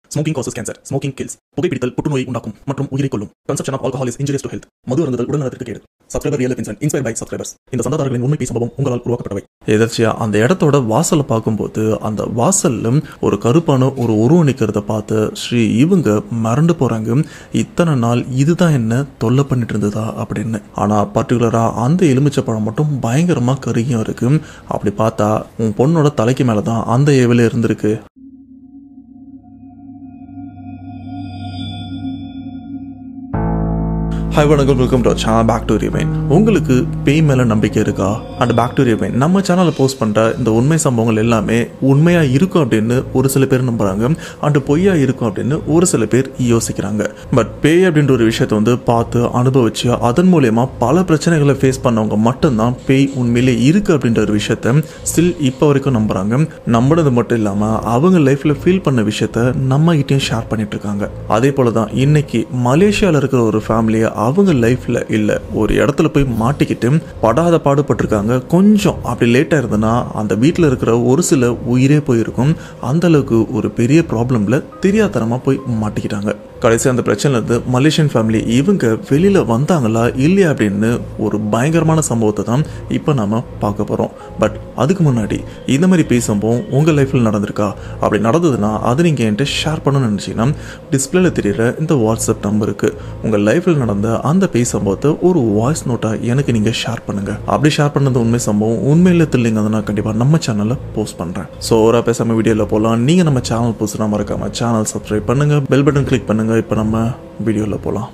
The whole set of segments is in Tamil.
smoking causes cancer smoking kills புகைப்பிடித்தல் புற்றுநோயை உண்டாக்கும் மற்றும் உயிரை கொல்லும் consumption of alcohol is injurious to health மது அருந்துதல் உடல்நலத்திற்கு கேடு subscriber real incident inspire by subscribers இந்த சந்தாதாரர்களின் உண்மை சம்பவம் உங்களால் உருவாக்கப்பட்டவை எதர்ச்சியா அந்த இடத்தோட வாசலை பார்க்கும்போது அந்த வாசல்ல ஒரு கருப்பான ஒரு உருவம் நிற்கிறத பார்த்து ஸ்ரீ இவங்க மறந்து போறாங்க இத்தனை நாள் இதுதான் என்ன தொல்லை பண்ணிட்டு இருந்ததா அப்படின்னு ஆனா பர்டிகுலரா அந்த எலுமிச்சை பழம் மட்டும் பயங்கரமா கருகியும் இருக்கு அப்படி பார்த்தா உன் பொண்ணோட தலைக்கு மேலதான் அந்த ஏவில இருந்திருக்கு ஹாய் வணக்கம் welcome to channel back to rewind உங்களுக்கு பேய் மேலே நம்பிக்கை இருக்கா அண்ட் பேக் டு ரிவைன் நம்ம சேனலில் போஸ்ட் பண்ணுற இந்த உண்மை சம்பவங்கள் எல்லாமே உண்மையாக இருக்கும் அப்படின்னு ஒரு சில பேர் நம்புறாங்க அண்ட் பொய்யா இருக்கும் அப்படின்னு ஒரு சில பேர் யோசிக்கிறாங்க பட் பேய் அப்படின்ற ஒரு விஷயத்தை வந்து பார்த்து அனுபவிச்சு அதன் மூலயமா பல பிரச்சனைகளை ஃபேஸ் பண்ணவங்க மட்டும்தான் பேய் உண்மையிலே இருக்கு அப்படின்ற ஒரு விஷயத்த ஸ்டில் இப்போ வரைக்கும் நம்புறாங்க நம்பினது மட்டும் இல்லாமல் அவங்க லைஃப்பில் ஃபீல் பண்ண விஷயத்த நம்ம கிட்டேயும் ஷேர் பண்ணிட்டு இருக்காங்க அதே போல தான் இன்னைக்கு மலேசியாவில் இருக்கிற ஒரு ஃபேமிலியை அவங்க லைஃப்பில் இல்லை ஒரு இடத்துல போய் மாட்டிக்கிட்டு படாத பாடுபட்டிருக்காங்க கொஞ்சம் அப்படி லேட்டாக இருந்ததுன்னா அந்த வீட்டில் இருக்கிற ஒரு சில உயிரே போயிருக்கும் அந்த அளவுக்கு ஒரு பெரிய ப்ராப்ளமில் தெரியாதனமாக போய் மாட்டிக்கிட்டாங்க கடைசி அந்த பிரச்சனைலேருந்து மலேசியன் ஃபேமிலி இவங்க வெளியில் வந்தாங்களா இல்லையா அப்படின்னு ஒரு பயங்கரமான சம்பவத்தை தான் இப்போ நாம பார்க்க போகிறோம் பட் அதுக்கு முன்னாடி இந்த மாதிரி பேய் சம்பவம் உங்கள் லைஃப்பில் நடந்திருக்கா அப்படி நடந்ததுன்னா அதை நீங்கள் என்கிட்ட ஷேர் பண்ணணும்னு நினச்சிங்கன்னா டிஸ்பிளேல தெரியுற இந்த வாட்ஸ்அப் நம்பருக்கு உங்கள் லைஃப்பில் நடந்த அந்த பேய் சம்பவத்தை ஒரு வாய்ஸ் நோட்டாக எனக்கு நீங்கள் ஷேர் பண்ணுங்கள் அப்படி ஷேர் பண்ணது உண்மை சம்பவம் உண்மையில் தெரியலங்க அதை நான் கண்டிப்பாக நம்ம சேனலில் போஸ்ட் பண்ணுறேன் ஸோ ஒரு பேசாமல் வீடியோவில் போகலாம் நீங்கள் நம்ம சேனல் புதுசுனா மறக்காமல் சேனல் சப்ஸ்கிரைப் பண்ணுங்கள் பெல் பட்டன் கிளிக் பண்ணுங்கள் இப்போ நம்ம வீடியோவில் போகலாம்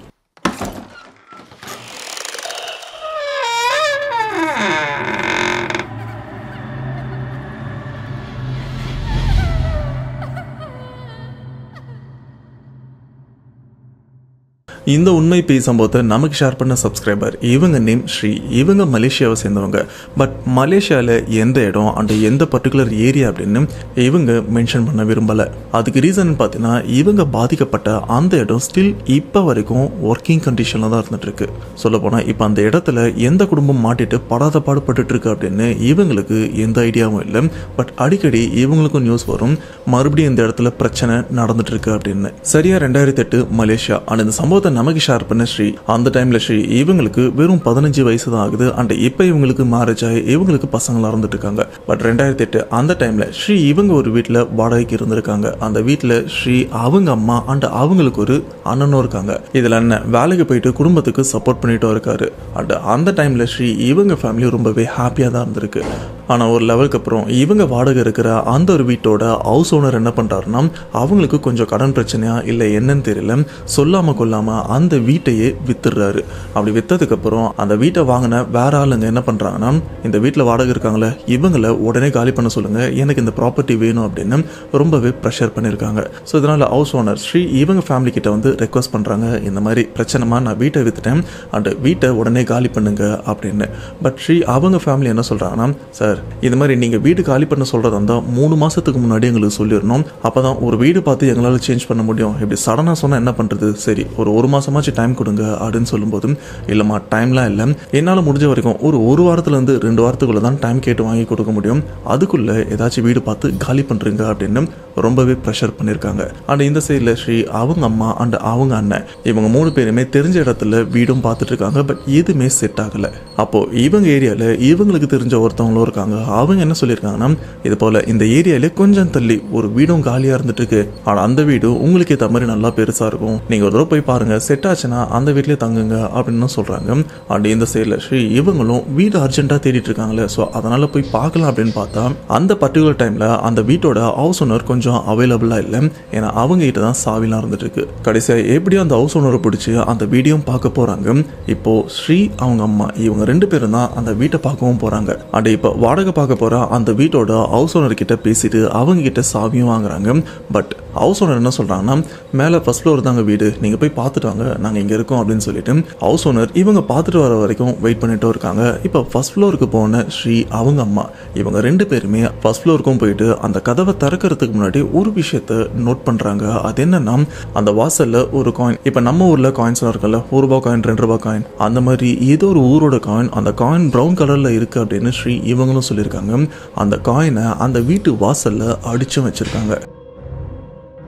இந்த உண்மை பேய் சம்பவத்தை நமக்கு ஷேர் பண்ண சப்ஸ்கிரைபர் இவங்க நேம் ஸ்ரீ இவங்க மலேசியாவை சேர்ந்தவங்க பட் மலேசியாவில் எந்த இடம் அண்ட் எந்த பர்டிகுலர் ஏரியா அப்படின்னு இவங்க மென்ஷன் பண்ண விரும்பலை அதுக்கு ரீசன் பார்த்தீங்கன்னா இவங்க பாதிக்கப்பட்ட அந்த இடம் ஸ்டில் இப்போ வரைக்கும் ஒர்க்கிங் கண்டிஷனில் தான் இருந்துட்டு இருக்கு சொல்ல போனால் இப்போ அந்த இடத்துல எந்த குடும்பம் மாட்டிட்டு படாத பாடுபட்டுட்டு இருக்கு அப்படின்னு இவங்களுக்கு எந்த ஐடியாவும் இல்லை பட் அடிக்கடி இவங்களுக்கும் நியூஸ் வரும் மறுபடியும் இந்த இடத்துல பிரச்சனை நடந்துட்டு இருக்கு அப்படின்னு சரியா ரெண்டாயிரத்தி எட்டு மலேசியா அண்ட் இந்த சம்பவத்தை நமக்கு ஷேர் பண்ண ஸ்ரீ அந்த டைம்ல ஸ்ரீ இவங்களுக்கு வெறும் பதினஞ்சு வயசு தான் ஆகுது அண்ட் இப்போ இவங்களுக்கு மேரேஜ் ஆகி இவங்களுக்கு பசங்களா இருந்துட்டு இருக்காங்க பட் ரெண்டாயிரத்தி எட்டு அந்த டைம்ல ஸ்ரீ இவங்க ஒரு வீட்டில் வாடகைக்கு இருந்திருக்காங்க அந்த வீட்டில் ஸ்ரீ அவங்க அம்மா அண்ட் அவங்களுக்கு ஒரு அண்ணனும் இருக்காங்க இதுல அண்ணன் வேலைக்கு போயிட்டு குடும்பத்துக்கு சப்போர்ட் பண்ணிட்டும் இருக்காரு அண்ட் அந்த டைம்ல ஸ்ரீ இவங்க ஃபேமிலி ரொம்பவே ஹாப்பியாக தான் இருந்திருக்கு ஆனால் ஒரு லெவலுக்கு அப்புறம் இவங்க வாடகை இருக்கிற அந்த ஒரு வீட்டோட ஹவுஸ் ஓனர் என்ன பண்ணுறாருன்னா அவங்களுக்கு கொஞ்சம் கடன் பிரச்சனையா இல்லை என்னன்னு தெரியல சொல்லாமல் கொள்ளாமல் அந்த வீட்டையே வித்துடுறாரு அப்படி விற்றதுக்கப்புறம் அந்த வீட்டை வாங்கின வேற ஆளுங்க என்ன பண்ணுறாங்கன்னா இந்த வீட்டில் வாடகை இருக்காங்களே இவங்கள உடனே காலி பண்ண சொல்லுங்கள் எனக்கு இந்த ப்ராப்பர்ட்டி வேணும் அப்படின்னு ரொம்பவே ப்ரெஷர் பண்ணியிருக்காங்க ஸோ இதனால் ஹவுஸ் ஓனர் ஸ்ரீ இவங்க ஃபேமிலி கிட்ட வந்து ரெக்வஸ்ட் பண்ணுறாங்க இந்த மாதிரி பிரச்சனைமா நான் வீட்டை வித்துட்டேன் அண்ட் வீட்டை உடனே காலி பண்ணுங்க அப்படின்னு பட் ஸ்ரீ அவங்க ஃபேமிலி என்ன சொல்கிறாங்கன்னா சார் இது மாதிரி நீங்கள் வீடு காலி பண்ண சொல்கிறதா இருந்தால் மூணு மாதத்துக்கு முன்னாடி எங்களுக்கு சொல்லிடணும் அப்போ தான் ஒரு வீடு பார்த்து எங்களால் சேஞ்ச் பண்ண முடியும் இப்படி சடனாக சொன்னால் என்ன பண்ணுறது சரி ஒரு ஒரு மாதமாச்சும் டைம் கொடுங்க அப்படின்னு சொல்லும்போது இல்லைம்மா டைம்லாம் இல்லை என்னால் முடிஞ்ச வரைக்கும் ஒரு ஒரு வாரத்துலேருந்து ரெண்டு வாரத்துக்குள்ளே தான் டைம் கேட்டு வாங்கி கொடுக்க முடியும் அதுக்குள்ளே ஏதாச்சும் வீடு பார்த்து காலி பண்ணுறீங்க அப்படின்னு ரொம்பவே ப்ரெஷர் பண்ணியிருக்காங்க அண்ட் இந்த சைடில் ஸ்ரீ அவங்க அம்மா அண்ட் அவங்க அண்ணன் இவங்க மூணு பேருமே தெரிஞ்ச இடத்துல வீடும் பார்த்துட்டு இருக்காங்க பட் எதுவுமே செட் ஆகலை அப்போது இவங்க ஏரியாவில் இவங்களுக்கு தெரிஞ்ச ஒருத்தவங்களும் இருக்காங்க அவங்க என்ன சொல்லியிருக்காங்கன்னா இது போல் இந்த ஏரியாவிலே கொஞ்சம் தள்ளி ஒரு வீடும் காலியாக இருந்துட்டு இருக்கு ஆனால் அந்த வீடு உங்களுக்கு ஏற்ற மாதிரி நல்லா பெருசாக இருக்கும் நீங்கள் ஒரு தடவை போய் பாருங்கள் செட் ஆச்சுன்னா அந்த வீட்லேயே தங்குங்க அப்படின்னு சொல்கிறாங்க அண்ட் இந்த சைடில் ஸ்ரீ இவங்களும் வீடு அர்ஜென்ட்டாக தேடிட்டு இருக்காங்களே ஸோ அதனால் போய் பார்க்கலாம் அப்படின்னு பார்த்தா அந்த பர்டிகுலர் டைமில் அந்த வீட்டோட ஹவுஸ் ஓனர் கொஞ்சம் அவைலபிளாக இல்லை ஏன்னா அவங்க கிட்ட தான் சாவிலாம் இருந்துட்டு இருக்கு கடைசியாக எப்படியும் அந்த ஹவுஸ் ஓனரை பிடிச்சி அந்த வீடியோவும் பார்க்க போகிறாங்க இப்போ ஸ்ரீ அவங்க அம்மா இவங்க ரெண்டு பேரும் தான் அந்த வீட்டை பார்க்கவும் போகிறாங்க அண்ட் இப்போ வாடகை பார்க்க போகிற அந்த வீட்டோட ஹவுஸ் ஓனர் கிட்ட பேசிட்டு அவங்க கிட்ட சாவியும் வாங்குறாங்க பட் ஹவுஸ் ஓனர் என்ன சொல்கிறாங்கன்னா மேலே ஃபர்ஸ்ட் ஃப்ளோர் தாங்க வீடு நீங்கள் போய் பார்த்துட்டு வாங்க நாங்கள் இங்கே இருக்கோம் அப்படின்னு சொல்லிட்டு ஹவுஸ் ஓனர் இவங்க பார்த்துட்டு வர வரைக்கும் வெயிட் பண்ணிட்டு இருக்காங்க இப்போ ஃபர்ஸ்ட் ஃப்ளோருக்கு போன ஸ்ரீ அவங்க அம்மா இவங்க ரெண்டு பேருமே ஃபர்ஸ்ட் ஃப்ளோருக்கும் போயிட்டு அந்த கதவை திறக்கிறதுக்கு முன்னாடி ஒரு விஷயத்த நோட் பண்ணுறாங்க அது என்னன்னா அந்த வாசலில் ஒரு காயின் இப்போ நம்ம ஊரில் காயின்ஸ்லாம் இருக்குல்ல ஒரு ரூபா காயின் ரெண்டு ரூபா காயின் அந்த மாதிரி ஏதோ ஒரு ஊரோட காயின் அந்த காயின் ப்ரௌன் கலரில் இருக்குது அப்படின்னு ஸ்ரீ இவங்களும் சொல்லியிருக்காங்க அந்த காயினை அந்த வீட்டு வாசலில் அடிச்சும் வச்சுருக்காங்க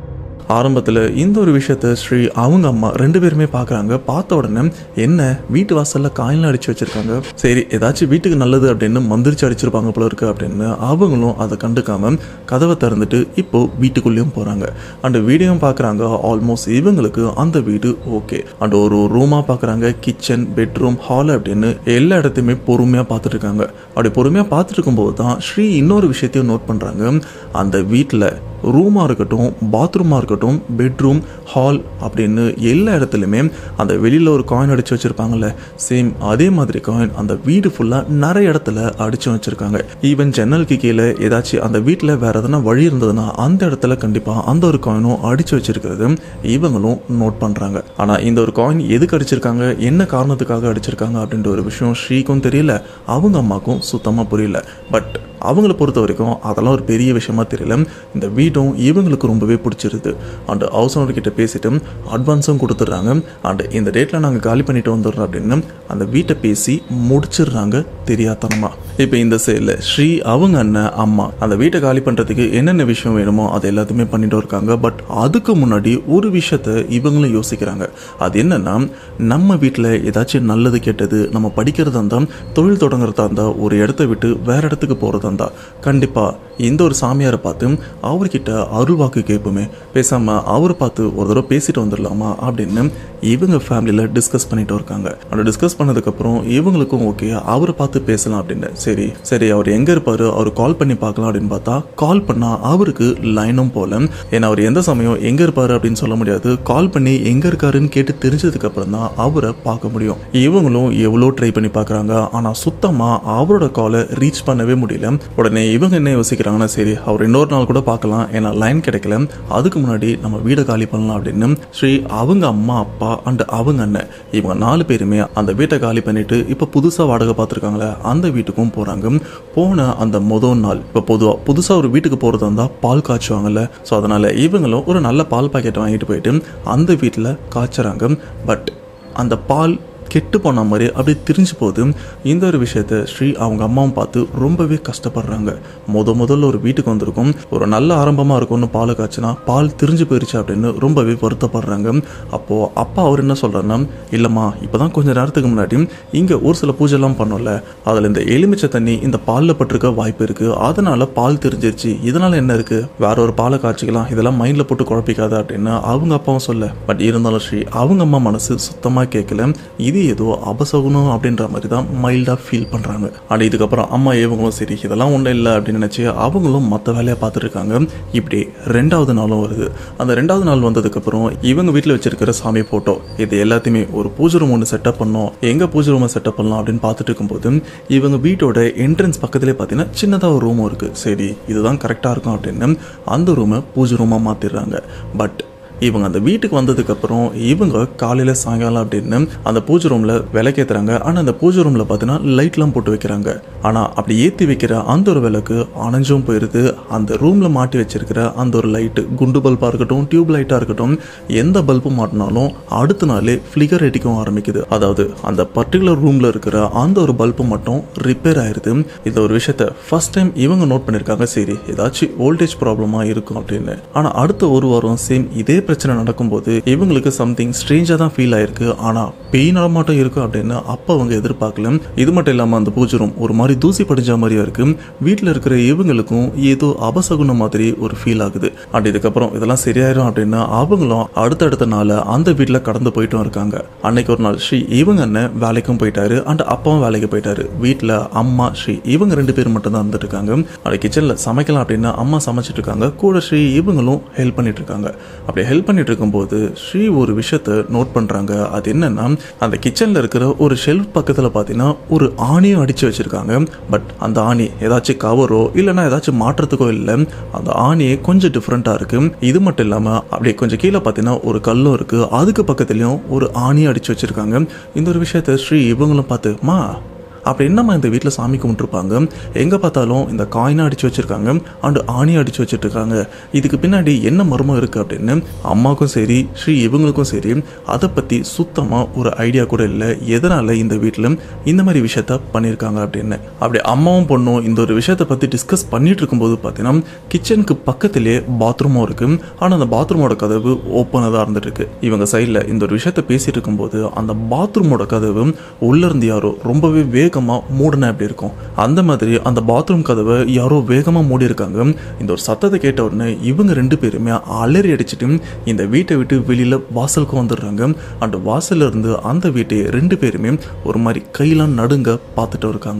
ஆரம்பத்தில் இந்த ஒரு விஷயத்த ஸ்ரீ அவங்க அம்மா ரெண்டு பேருமே பார்க்குறாங்க பார்த்த உடனே என்ன வீட்டு வாசலில் காயிலாம் அடிச்சு வச்சிருக்காங்க சரி ஏதாச்சும் வீட்டுக்கு நல்லது அப்படின்னு மந்திரிச்சு அடிச்சிருப்பாங்க போல இருக்கு அப்படின்னு அவங்களும் அதை கண்டுக்காம கதவை திறந்துட்டு இப்போ வீட்டுக்குள்ளேயும் போகிறாங்க அண்ட் வீடியோவும் பார்க்குறாங்க ஆல்மோஸ்ட் இவங்களுக்கு அந்த வீடு ஓகே அண்ட் ஒரு ரூமாக பார்க்குறாங்க கிச்சன் பெட்ரூம் ஹால் அப்படின்னு எல்லா இடத்தையுமே பொறுமையாக பார்த்துட்டு இருக்காங்க அப்படி பொறுமையாக பார்த்துட்டு இருக்கும்போது தான் ஸ்ரீ இன்னொரு விஷயத்தையும் நோட் பண்ணுறாங்க அந்த வீட்டில் ரூமாக இருக்கட்டும் பாத்ரூமாக இருக்கட்டும் பெட்ரூம் ஹால் அப்படின்னு எல்லா இடத்துலையுமே அந்த வெளியில் ஒரு காயின் அடித்து வச்சுருப்பாங்கல்ல சேம் அதே மாதிரி காயின் அந்த வீடு ஃபுல்லாக நிறைய இடத்துல அடித்து வச்சுருக்காங்க ஈவன் ஜன்னலுக்கு கீழே ஏதாச்சும் அந்த வீட்டில் வேறு எதனா வழி இருந்ததுன்னா அந்த இடத்துல கண்டிப்பாக அந்த ஒரு காயினும் அடித்து வச்சிருக்கிறது இவங்களும் நோட் பண்ணுறாங்க ஆனால் இந்த ஒரு காயின் எதுக்கு அடிச்சிருக்காங்க என்ன காரணத்துக்காக அடிச்சிருக்காங்க அப்படின்ற ஒரு விஷயம் ஸ்ரீக்கும் தெரியல அவங்க அம்மாக்கும் சுத்தமாக புரியல பட் அவங்கள பொறுத்த வரைக்கும் அதெல்லாம் ஒரு பெரிய விஷயமா தெரியல இந்த வீடும் இவங்களுக்கு ரொம்பவே பிடிச்சிருது அண்ட் ஹவுஸ் ஓனர் கிட்ட பேசிட்டு அட்வான்ஸும் கொடுத்துட்றாங்க அண்ட் இந்த டேட்டில் நாங்கள் காலி பண்ணிட்டு வந்துடுறோம் அப்படின்னு அந்த வீட்டை பேசி முடிச்சிடுறாங்க தெரியாதனமா இப்போ இந்த சைடில் ஸ்ரீ அவங்க அண்ணன் அம்மா அந்த வீட்டை காலி பண்ணுறதுக்கு என்னென்ன விஷயம் வேணுமோ அது எல்லாத்தையுமே பண்ணிட்டு இருக்காங்க பட் அதுக்கு முன்னாடி ஒரு விஷயத்த இவங்களும் யோசிக்கிறாங்க அது என்னன்னா நம்ம வீட்டில் ஏதாச்சும் நல்லது கெட்டது நம்ம படிக்கிறதா இருந்தால் தொழில் தொடங்குறதா இருந்தால் ஒரு இடத்த விட்டு வேற இடத்துக்கு போகிறதா இருந்தால் கண்டிப்பாக இந்த ஒரு சாமியாரை பார்த்து அவர்கிட்ட அருள் வாக்கு கேட்போமே பேசாமல் அவரை பார்த்து ஒரு தடவை பேசிட்டு வந்துடலாமா அப்படின்னு இவங்க ஃபேமிலியில் டிஸ்கஸ் பண்ணிட்டு இருக்காங்க அந்த டிஸ்கஸ் பண்ணதுக்கப்புறம் இவங்களுக்கும் ஓகே அவரை பார்த்து பேசலாம் அப்படின்னு சரி சரி அவர் எங்கே இருப்பார் அவர் கால் பண்ணி பார்க்கலாம் அப்படின்னு பார்த்தா கால் பண்ணால் அவருக்கு லைனும் போல ஏன்னா அவர் எந்த சமயம் எங்கே இருப்பார் அப்படின்னு சொல்ல முடியாது கால் பண்ணி எங்கே இருக்காருன்னு கேட்டு தெரிஞ்சதுக்கு அப்புறம் தான் அவரை பார்க்க முடியும் இவங்களும் எவ்வளோ ட்ரை பண்ணி பார்க்குறாங்க ஆனால் சுத்தமாக அவரோட காலை ரீச் பண்ணவே முடியல உடனே இவங்க என்ன யோசிக்கிறாங்கன்னா சரி அவர் இன்னொரு நாள் கூட பார்க்கலாம் ஏன்னா லைன் கிடைக்கல அதுக்கு முன்னாடி நம்ம வீடை காலி பண்ணலாம் அப்படின்னு ஸ்ரீ அவங்க அம்மா அப்பா அண்ட் அவங்க அண்ணன் இவங்க நாலு பேருமே அந்த வீட்டை காலி பண்ணிட்டு இப்போ புதுசாக வாடகை பார்த்துருக்காங்களே அந்த வீட்டுக்கும் போகிறாங்க போன அந்த முதல் நாள் இப்போ பொதுவாக புதுசாக ஒரு வீட்டுக்கு போகிறதா இருந்தால் பால் காய்ச்சுவாங்கல்ல ஸோ அதனால் இவங்களும் ஒரு நல்ல பால் பாக்கெட் வாங்கிட்டு போயிட்டு அந்த வீட்டில் காய்ச்சறாங்க பட் அந்த பால் கெட்டு போன மாதிரி அப்படியே திரிஞ்சு போகுது இந்த ஒரு விஷயத்த ஸ்ரீ அவங்க அம்மாவும் பார்த்து ரொம்பவே கஷ்டப்படுறாங்க முத முதல்ல ஒரு வீட்டுக்கு வந்திருக்கும் ஒரு நல்ல ஆரம்பமாக இருக்கும்னு பால் காய்ச்சினா பால் திரிஞ்சு போயிருச்சு அப்படின்னு ரொம்பவே வருத்தப்படுறாங்க அப்போது அப்பா அவர் என்ன சொல்கிறாருன்னா இல்லைம்மா இப்போ தான் கொஞ்சம் நேரத்துக்கு முன்னாடி இங்கே ஒரு சில பூஜைலாம் பண்ணோம்ல அதில் இந்த எலுமிச்சை தண்ணி இந்த பாலில் பட்டிருக்க வாய்ப்பு இருக்குது அதனால் பால் தெரிஞ்சிருச்சு இதனால் என்ன இருக்குது வேற ஒரு பாலை காய்ச்சிக்கலாம் இதெல்லாம் மைண்டில் போட்டு குழப்பிக்காத அப்படின்னு அவங்க அப்பாவும் சொல்ல பட் இருந்தாலும் ஸ்ரீ அவங்க அம்மா மனசு சுத்தமாக கேட்கல இது ஏதோ அபசகுனம் அப்படின்ற மாதிரி தான் மைல்டாக ஃபீல் பண்ணுறாங்க அண்ட் இதுக்கப்புறம் அம்மா இவங்களும் சரி இதெல்லாம் ஒன்றும் இல்லை அப்படின்னு நினச்சி அவங்களும் மற்ற வேலையை பார்த்துட்டு இருக்காங்க இப்படி ரெண்டாவது நாளும் வருது அந்த ரெண்டாவது நாள் வந்ததுக்கப்புறம் இவங்க வீட்டில் வச்சிருக்கிற சாமி ஃபோட்டோ இது எல்லாத்தையுமே ஒரு பூஜை ரூம் ஒன்று செட்டப் பண்ணோம் எங்கே பூஜை ரூமை செட்டப் பண்ணலாம் அப்படின்னு பார்த்துட்டு இருக்கும்போது இவங்க வீட்டோட என்ட்ரன்ஸ் பக்கத்துலேயே பார்த்தீங்கன்னா சின்னதாக ஒரு ரூமும் இருக்குது சரி இதுதான் கரெக்டாக இருக்கும் அப்படின்னு அந்த ரூமை பூஜை ரூமாக மாற்றிடுறாங்க பட் இவங்க அந்த வீட்டுக்கு வந்ததுக்கப்புறம் இவங்க காலையில் சாயங்காலம் அப்படின்னு அந்த பூஜை ரூமில் விளக்கேற்றுறாங்க ஆனால் அந்த பூஜை ரூமில் பார்த்தீங்கன்னா லைட்லாம் போட்டு வைக்கிறாங்க ஆனால் அப்படி ஏற்றி வைக்கிற அந்த ஒரு விளக்கு அணைஞ்சும் போயிடுது அந்த ரூமில் மாட்டி வச்சிருக்கிற அந்த ஒரு லைட்டு குண்டு பல்பாக இருக்கட்டும் டியூப் லைட்டாக இருக்கட்டும் எந்த பல்பு மாட்டினாலும் அடுத்த நாளே ஃப்ளிகர் அடிக்கவும் ஆரம்பிக்குது அதாவது அந்த பர்டிகுலர் ரூமில் இருக்கிற அந்த ஒரு பல்பு மட்டும் ரிப்பேர் ஆயிருது இந்த ஒரு விஷயத்த ஃபர்ஸ்ட் டைம் இவங்க நோட் பண்ணியிருக்காங்க சரி ஏதாச்சும் வோல்டேஜ் ப்ராப்ளமாக இருக்கும் அப்படின்னு ஆனால் அடுத்த ஒரு வாரம் சேம் இதே பிரச்சனை நடக்கும்போது இவங்களுக்கு சம்திங் ஸ்ட்ரேஞ்சாக தான் ஃபீல் ஆயிருக்கு ஆனால் பெயினாக மட்டும் இருக்கும் அப்படின்னு அப்போ அவங்க எதிர்பார்க்கல இது மட்டும் இல்லாமல் அந்த பூஜை ரூம் ஒரு மாதிரி தூசி படிஞ்ச மாதிரியா இருக்கு வீட்டில் இருக்கிற இவங்களுக்கும் ஏதோ அபசகுன மாதிரி ஒரு ஃபீல் ஆகுது அண்ட் இதுக்கப்புறம் இதெல்லாம் சரியாயிரும் அப்படின்னு அவங்களும் அடுத்தடுத்த நாள் அந்த வீட்டில் கடந்து போயிட்டும் இருக்காங்க அன்னைக்கு ஒரு நாள் ஸ்ரீ இவங்க அண்ணன் வேலைக்கும் போயிட்டாரு அண்ட் அப்பாவும் வேலைக்கு போயிட்டாரு வீட்டில் அம்மா ஸ்ரீ இவங்க ரெண்டு பேர் மட்டும் தான் வந்துட்டு இருக்காங்க அப்படி கிச்சனில் சமைக்கலாம் அப்படின்னு அம்மா சமைச்சிட்டு இருக்காங்க கூட ஸ்ரீ இவங்களும் ஹெல்ப் பண்ணிட்டு இருக்காங்க அப்படி ஹெல்ப் பண்ணிட்டு இருக்கும்போது ஸ்ரீ ஒரு விஷயத்த நோட் பண்றாங்க அது என்னன்னா அந்த கிச்சன்ல இருக்கிற ஒரு ஷெல்ஃப் பக்கத்துல பாத்தீங்கன்னா ஒரு ஆணியும் அடிச்சு வச்சிருக்காங்க பட் அந்த ஆணி ஏதாச்சும் கவரோ இல்லைன்னா ஏதாச்சும் மாற்றத்துக்கோ இல்லை அந்த ஆணியே கொஞ்சம் டிஃப்ரெண்டா இருக்கு இது மட்டும் இல்லாம அப்படியே கொஞ்சம் கீழே பாத்தீங்கன்னா ஒரு கல்லும் இருக்கு அதுக்கு பக்கத்துலயும் ஒரு ஆணியும் அடிச்சு வச்சிருக்காங்க இந்த ஒரு விஷயத்த ஸ்ரீ இவங்களும் பார்த்து மா அப்படி என்னம்மா இந்த வீட்டில் சாமி கும்பிட்டுருப்பாங்க எங்கே பார்த்தாலும் இந்த காயினை அடிச்சு வச்சிருக்காங்க அண்டு ஆணி அடிச்சு வச்சுட்டு இருக்காங்க இதுக்கு பின்னாடி என்ன மர்மம் இருக்கு அப்படின்னு அம்மாவுக்கும் சரி ஸ்ரீ இவங்களுக்கும் சரி அதை பற்றி சுத்தமாக ஒரு ஐடியா கூட இல்லை எதனால இந்த வீட்டில் இந்த மாதிரி விஷயத்த பண்ணியிருக்காங்க அப்படின்னு அப்படி அம்மாவும் பொண்ணும் இந்த ஒரு விஷயத்தை பற்றி டிஸ்கஸ் பண்ணிட்டு இருக்கும்போது பார்த்தீங்கன்னா கிச்சனுக்கு பக்கத்திலே பாத்ரூமும் இருக்கு ஆனால் அந்த பாத்ரூமோட கதவு ஓப்பனாக தான் இருந்துட்டு இருக்கு இவங்க சைடில் இந்த ஒரு விஷயத்த பேசிட்டு இருக்கும்போது அந்த பாத்ரூமோட கதவு உள்ள இருந்து யாரோ ரொம்பவே வேகமாக மூடினா எப்படி இருக்கும் அந்த மாதிரி அந்த பாத்ரூம் கதவை யாரோ வேகமாக மூடி இருக்காங்க இந்த ஒரு சத்தத்தை கேட்ட உடனே இவங்க ரெண்டு பேருமே அலறி அடிச்சுட்டு இந்த வீட்டை விட்டு வெளியில வாசலுக்கு வந்துடுறாங்க அந்த வாசல்ல இருந்து அந்த வீட்டை ரெண்டு பேருமே ஒரு மாதிரி கையெல்லாம் நடுங்க பார்த்துட்டு இருக்காங்க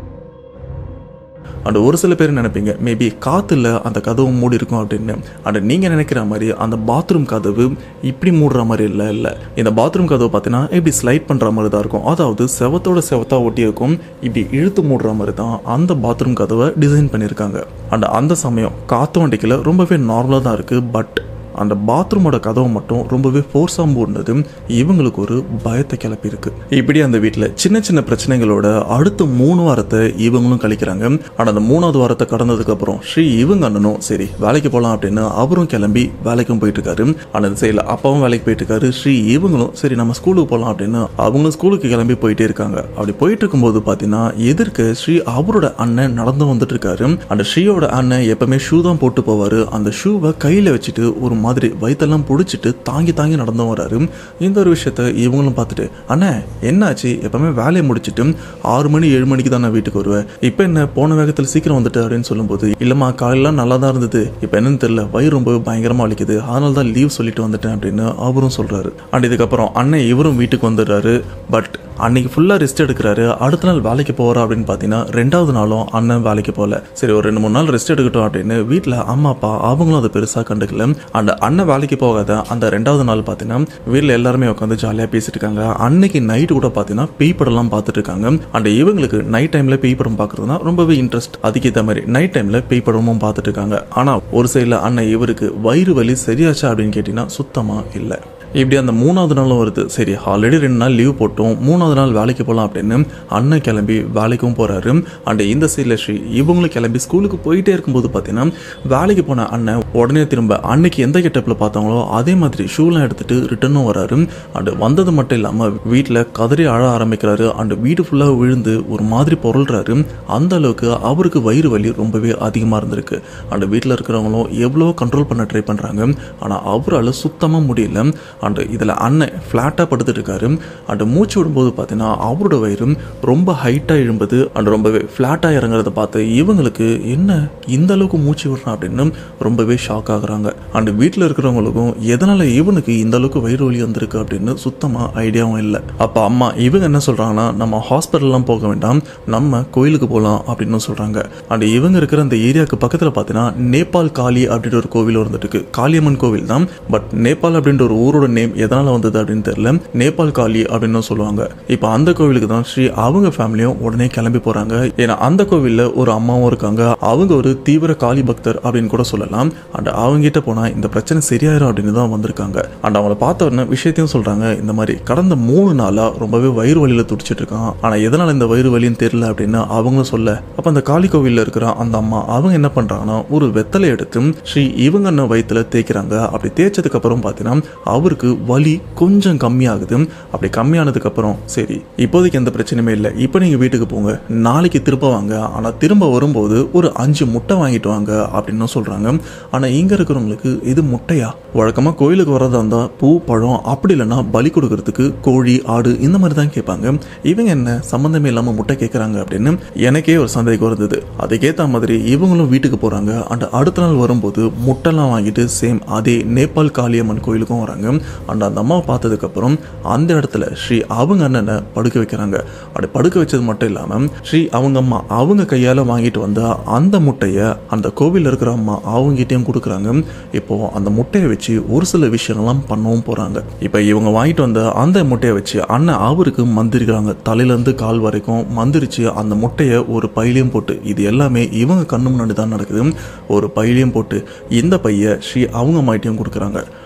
அண்ட் ஒரு சில பேர் நினைப்பீங்க மேபி காற்றுல அந்த கதவு மூடி இருக்கும் அப்படின்னு அண்ட் நீங்கள் நினைக்கிற மாதிரி அந்த பாத்ரூம் கதவு இப்படி மூடுற மாதிரி இல்லை இல்லை இந்த பாத்ரூம் கதவு பார்த்தீங்கன்னா இப்படி ஸ்லைட் பண்ணுற மாதிரி தான் இருக்கும் அதாவது செவத்தோட செவத்தா ஒட்டி இருக்கும் இப்படி இழுத்து மூடுற மாதிரி தான் அந்த பாத்ரூம் கதவை டிசைன் பண்ணியிருக்காங்க அண்ட் அந்த சமயம் காற்றும் அடிக்கல ரொம்பவே நார்மலாக தான் இருக்குது பட் அந்த பாத்ரூமோட கதவை மட்டும் ரொம்பவே ஃபோர்ஸாக மூடினது இவங்களுக்கு ஒரு பயத்தை கிளப்பியிருக்கு இப்படி அந்த வீட்டில் சின்ன சின்ன பிரச்சனைகளோட அடுத்த மூணு வாரத்தை இவங்களும் கழிக்கிறாங்க ஆனால் அந்த மூணாவது வாரத்தை கடந்ததுக்கு அப்புறம் ஸ்ரீ இவங்க அண்ணனும் சரி வேலைக்கு போகலாம் அப்படின்னு அவரும் கிளம்பி வேலைக்கும் போயிட்டு இருக்காரு ஆனால் இந்த சைடில் அப்பாவும் வேலைக்கு போயிட்டு இருக்காரு ஸ்ரீ இவங்களும் சரி நம்ம ஸ்கூலுக்கு போகலாம் அப்படின்னு அவங்களும் ஸ்கூலுக்கு கிளம்பி போயிட்டே இருக்காங்க அப்படி போயிட்டு இருக்கும்போது பார்த்தீங்கன்னா எதிர்க்க ஸ்ரீ அவரோட அண்ணன் நடந்து வந்துட்டு இருக்காரு அந்த ஸ்ரீயோட அண்ணன் எப்பவுமே ஷூ தான் போட்டு போவாரு அந்த ஷூவை கையில் வச்சுட்டு ஒரு மாதிரி வயித்தெல்லாம் பிடிச்சிட்டு தாங்கி தாங்கி நடந்து வராரு இந்த ஒரு விஷயத்த இவங்களும் பார்த்துட்டு அண்ணே என்னாச்சு எப்பவுமே வேலையை முடிச்சிட்டு ஆறு மணி ஏழு மணிக்கு தான் நான் வீட்டுக்கு வருவேன் இப்போ என்ன போன வேகத்தில் சீக்கிரம் வந்துட்டு அப்படின்னு சொல்லும்போது இல்லைம்மா காலையெல்லாம் நல்லா தான் இருந்தது இப்போ என்னன்னு தெரியல வயிறு ரொம்ப பயங்கரமாக வலிக்குது அதனால தான் லீவ் சொல்லிட்டு வந்துட்டேன் அப்படின்னு அவரும் சொல்றாரு அண்ட் இதுக்கப்புறம் அண்ணன் இவரும் வீட்டுக்கு வந்துடுறாரு பட் அன்னைக்கு ஃபுல்லாக ரெஸ்ட் எடுக்கிறாரு அடுத்த நாள் வேலைக்கு போகிறா அப்படின்னு பார்த்தீங்கன்னா ரெண்டாவது நாளும் அண்ணன் வேலைக்கு போகல சரி ஒரு ரெண்டு மூணு நாள் ரெஸ்ட் எடுக்கட்டும் அப்படின்னு வீட்டில் அம்மா அப்பா அவங்களும் அதை பெருசாக கண்டுக்கல அந்த அண்ணன் வேலைக்கு போகாத அந்த ரெண்டாவது நாள் பார்த்தீங்கன்னா வீட்டில் எல்லாருமே உட்காந்து ஜாலியாக பேசிட்டு இருக்காங்க அன்னைக்கு நைட்டு கூட பார்த்தீங்கன்னா பேய் படம்லாம் பார்த்துட்டு இருக்காங்க அண்ட் இவங்களுக்கு நைட் டைமில் பேய் படம் பார்க்குறதுனா ரொம்பவே இன்ட்ரெஸ்ட் அதுக்கேற்ற மாதிரி நைட் டைமில் பேய் படமும் பார்த்துட்டு இருக்காங்க ஆனால் ஒரு சைடில் அண்ணன் இவருக்கு வயிறு வலி சரியாச்சா அப்படின்னு கேட்டிங்கன்னா சுத்தமாக இல்லை இப்படி அந்த மூணாவது நாளும் வருது சரி ஆல்ரெடி ரெண்டு நாள் லீவ் போட்டோம் மூணாவது நாள் வேலைக்கு போகலாம் அப்படின்னு அண்ணன் கிளம்பி வேலைக்கும் போகிறாரு அண்ட் இந்த சைடில் ஸ்ரீ இவங்களும் கிளம்பி ஸ்கூலுக்கு போயிட்டே இருக்கும்போது பார்த்தீங்கன்னா வேலைக்கு போன அண்ணன் உடனே திரும்ப அன்னைக்கு எந்த கெட்டப்பில் பார்த்தாங்களோ அதே மாதிரி ஷூலாம் எடுத்துட்டு ரிட்டர்னும் வராரு அண்ட் வந்தது மட்டும் இல்லாமல் வீட்டில் கதறி அழ ஆரம்பிக்கிறாரு அண்ட் வீடு ஃபுல்லாக விழுந்து ஒரு மாதிரி பொருள்றாரு அந்த அளவுக்கு அவருக்கு வயிறு வலி ரொம்பவே அதிகமாக இருந்திருக்கு அண்ட் வீட்டில் இருக்கிறவங்களும் எவ்வளோ கண்ட்ரோல் பண்ண ட்ரை பண்ணுறாங்க ஆனால் அவரால் சுத்தமாக முடியல அண்டு இதில் அண்ணன் ஃப்ளாட்டாக படுத்துட்டு இருக்காரு அண்டு மூச்சு விடும்போது பார்த்தீங்கன்னா அவரோட வயிறு ரொம்ப ஹைட்டாக எழும்புது அண்ட் ரொம்பவே ஃப்ளாட்டாக இறங்குறத பார்த்து இவங்களுக்கு என்ன இந்த அளவுக்கு மூச்சு விடுறான் அப்படின்னு ரொம்பவே ஷாக் ஆகுறாங்க அண்டு வீட்டில் இருக்கிறவங்களுக்கும் எதனால் இவனுக்கு இந்த அளவுக்கு வயிறு வலி வந்திருக்கு அப்படின்னு சுத்தமாக ஐடியாவும் இல்லை அப்போ அம்மா இவங்க என்ன சொல்கிறாங்கன்னா நம்ம ஹாஸ்பிட்டல்லாம் போக வேண்டாம் நம்ம கோயிலுக்கு போகலாம் அப்படின்னு சொல்கிறாங்க அண்ட் இவங்க இருக்கிற அந்த ஏரியாவுக்கு பக்கத்தில் பார்த்தீங்கன்னா நேபாள் காளி அப்படின்ற ஒரு கோவில் வந்துட்டு இருக்கு காளியம்மன் கோவில் தான் பட் நேபாள் அப்படின்ற ஒரு ஊரோட நேம் எதனால் வந்தது அப்படின்னு தெரியல நேபாள் காளி அப்படின்னு சொல்லுவாங்க இப்போ அந்த கோவிலுக்கு தான் ஸ்ரீ அவங்க ஃபேமிலியும் உடனே கிளம்பி போகிறாங்க ஏன்னா அந்த கோவிலில் ஒரு அம்மாவும் இருக்காங்க அவங்க ஒரு தீவிர காளி பக்தர் அப்படின்னு கூட சொல்லலாம் அண்ட் அவங்க கிட்ட போனால் இந்த பிரச்சனை சரியாயிரும் அப்படின்னு தான் வந்திருக்காங்க அண்ட் அவங்கள பார்த்த உடனே விஷயத்தையும் சொல்கிறாங்க இந்த மாதிரி கடந்த மூணு நாளாக ரொம்பவே வயிறு வலியில் துடிச்சிட்டு இருக்கான் ஆனால் எதனால் இந்த வயிறு வலின்னு தெரியல அப்படின்னு அவங்களும் சொல்ல அப்போ அந்த காளி கோவிலில் இருக்கிற அந்த அம்மா அவங்க என்ன பண்ணுறாங்கன்னா ஒரு வெத்தலை எடுத்து ஸ்ரீ இவங்க அண்ணன் வயிற்றுல தேய்க்கிறாங்க அப்படி தேய்ச்சதுக்கு அப்புறம் பார்த்தீங்கன்னா அவருக்கு வலி கொஞ்சம் கம்மியாகுது அப்படி கம்மியானதுக்கு அப்புறம் சரி இப்போதைக்கு எந்த பிரச்சனையுமே இல்லை இப்போ நீங்கள் வீட்டுக்கு போங்க நாளைக்கு திரும்ப வாங்க ஆனால் திரும்ப வரும்போது ஒரு அஞ்சு முட்டை வாங்கிட்டு வாங்க அப்படின்னு சொல்கிறாங்க ஆனால் இங்கே இருக்கிறவங்களுக்கு இது முட்டையா வழக்கமாக கோயிலுக்கு வரதா இருந்தால் பூ பழம் அப்படி இல்லைன்னா பலி கொடுக்கறதுக்கு கோழி ஆடு இந்த மாதிரி தான் கேட்பாங்க இவங்க என்ன சம்மந்தமே இல்லாமல் முட்டை கேட்குறாங்க அப்படின்னு எனக்கே ஒரு சந்தேகம் இருந்தது அதுக்கேற்ற மாதிரி இவங்களும் வீட்டுக்கு போகிறாங்க அண்ட் அடுத்த நாள் வரும்போது முட்டைலாம் வாங்கிட்டு சேம் அதே நேபாள் காளியம்மன் கோயிலுக்கும் வராங்க அண்ட் அந்த அம்மாவை பார்த்ததுக்கப்புறம் அந்த இடத்துல ஸ்ரீ அவங்க அண்ணனை படுக்க வைக்கிறாங்க அப்படி படுக்க வச்சது மட்டும் இல்லாமல் ஸ்ரீ அவங்க அம்மா அவங்க கையால் வாங்கிட்டு வந்த அந்த முட்டையை அந்த கோவிலில் இருக்கிற அம்மா அவங்ககிட்டயும் கொடுக்குறாங்க இப்போ அந்த முட்டையை வச்சு ஒரு சில விஷயங்கள்லாம் பண்ணவும் போகிறாங்க இப்போ இவங்க வாங்கிட்டு வந்த அந்த முட்டையை வச்சு அண்ணன் அவருக்கு மந்திரிக்கிறாங்க தலையிலேருந்து கால் வரைக்கும் மந்திரிச்சு அந்த முட்டையை ஒரு பையிலையும் போட்டு இது எல்லாமே இவங்க கண்ணு முன்னாடி தான் நடக்குது ஒரு பையிலையும் போட்டு இந்த பையை ஸ்ரீ அவங்க அம்மாயிட்டையும் கொடுக்குறாங்க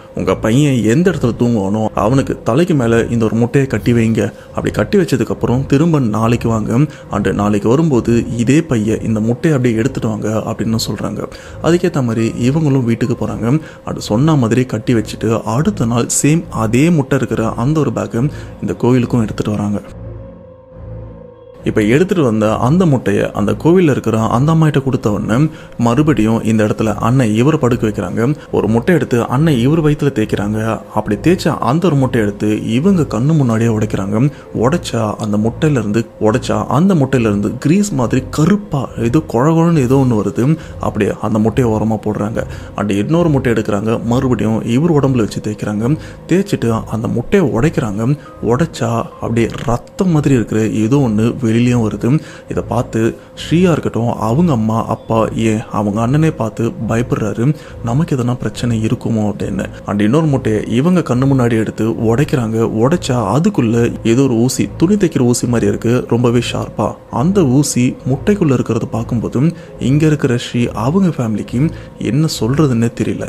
உங்கள் பையன் எந்த இடத்துல தூங்குவானோ அவனுக்கு தலைக்கு மேலே இந்த ஒரு முட்டையை கட்டி வைங்க அப்படி கட்டி வச்சதுக்கப்புறம் திரும்ப நாளைக்கு வாங்க அண்டு நாளைக்கு வரும்போது இதே பையன் இந்த முட்டையை அப்படியே எடுத்துட்டு வாங்க அப்படின்னு சொல்கிறாங்க அதுக்கேற்ற மாதிரி இவங்களும் வீட்டுக்கு போகிறாங்க அது சொன்ன மாதிரி கட்டி வச்சுட்டு அடுத்த நாள் சேம் அதே முட்டை இருக்கிற அந்த ஒரு பேக்கை இந்த கோயிலுக்கும் எடுத்துகிட்டு வராங்க இப்போ எடுத்துகிட்டு வந்த அந்த முட்டையை அந்த கோவிலில் இருக்கிற அந்த அம்மாயிட்ட கொடுத்த உடனே மறுபடியும் இந்த இடத்துல அண்ணன் இவரை படுக்க வைக்கிறாங்க ஒரு முட்டை எடுத்து அண்ணன் இவர் வயிற்றுல தேய்க்கிறாங்க அப்படி தேய்ச்ச அந்த ஒரு முட்டை எடுத்து இவங்க கண்ணு முன்னாடியே உடைக்கிறாங்க உடைச்சா அந்த முட்டையிலேருந்து உடைச்சா அந்த முட்டையிலேருந்து கிரீஸ் மாதிரி கருப்பாக ஏதோ குழகுழன்னு ஏதோ ஒன்று வருது அப்படியே அந்த முட்டையை உரமாக போடுறாங்க அப்படி இன்னொரு முட்டை எடுக்கிறாங்க மறுபடியும் இவர் உடம்புல வச்சு தேய்க்கிறாங்க தேய்ச்சிட்டு அந்த முட்டையை உடைக்கிறாங்க உடைச்சா அப்படியே ரத்தம் மாதிரி இருக்கிற ஏதோ ஒன்று வெளியிலையும் வருது இதை பார்த்து ஸ்ரீயா இருக்கட்டும் அவங்க அம்மா அப்பா ஏன் அவங்க அண்ணனே பார்த்து பயப்படுறாரு நமக்கு எதனா பிரச்சனை இருக்குமோ அப்படின்னு அண்ட் இன்னொரு முட்டையை இவங்க கண்ணு முன்னாடி எடுத்து உடைக்கிறாங்க உடைச்சா அதுக்குள்ள ஏதோ ஒரு ஊசி துணி தைக்கிற ஊசி மாதிரி இருக்கு ரொம்பவே ஷார்ப்பா அந்த ஊசி முட்டைக்குள்ள இருக்கிறத பார்க்கும்போது இங்க இருக்கிற ஸ்ரீ அவங்க ஃபேமிலிக்கு என்ன சொல்றதுன்னே தெரியல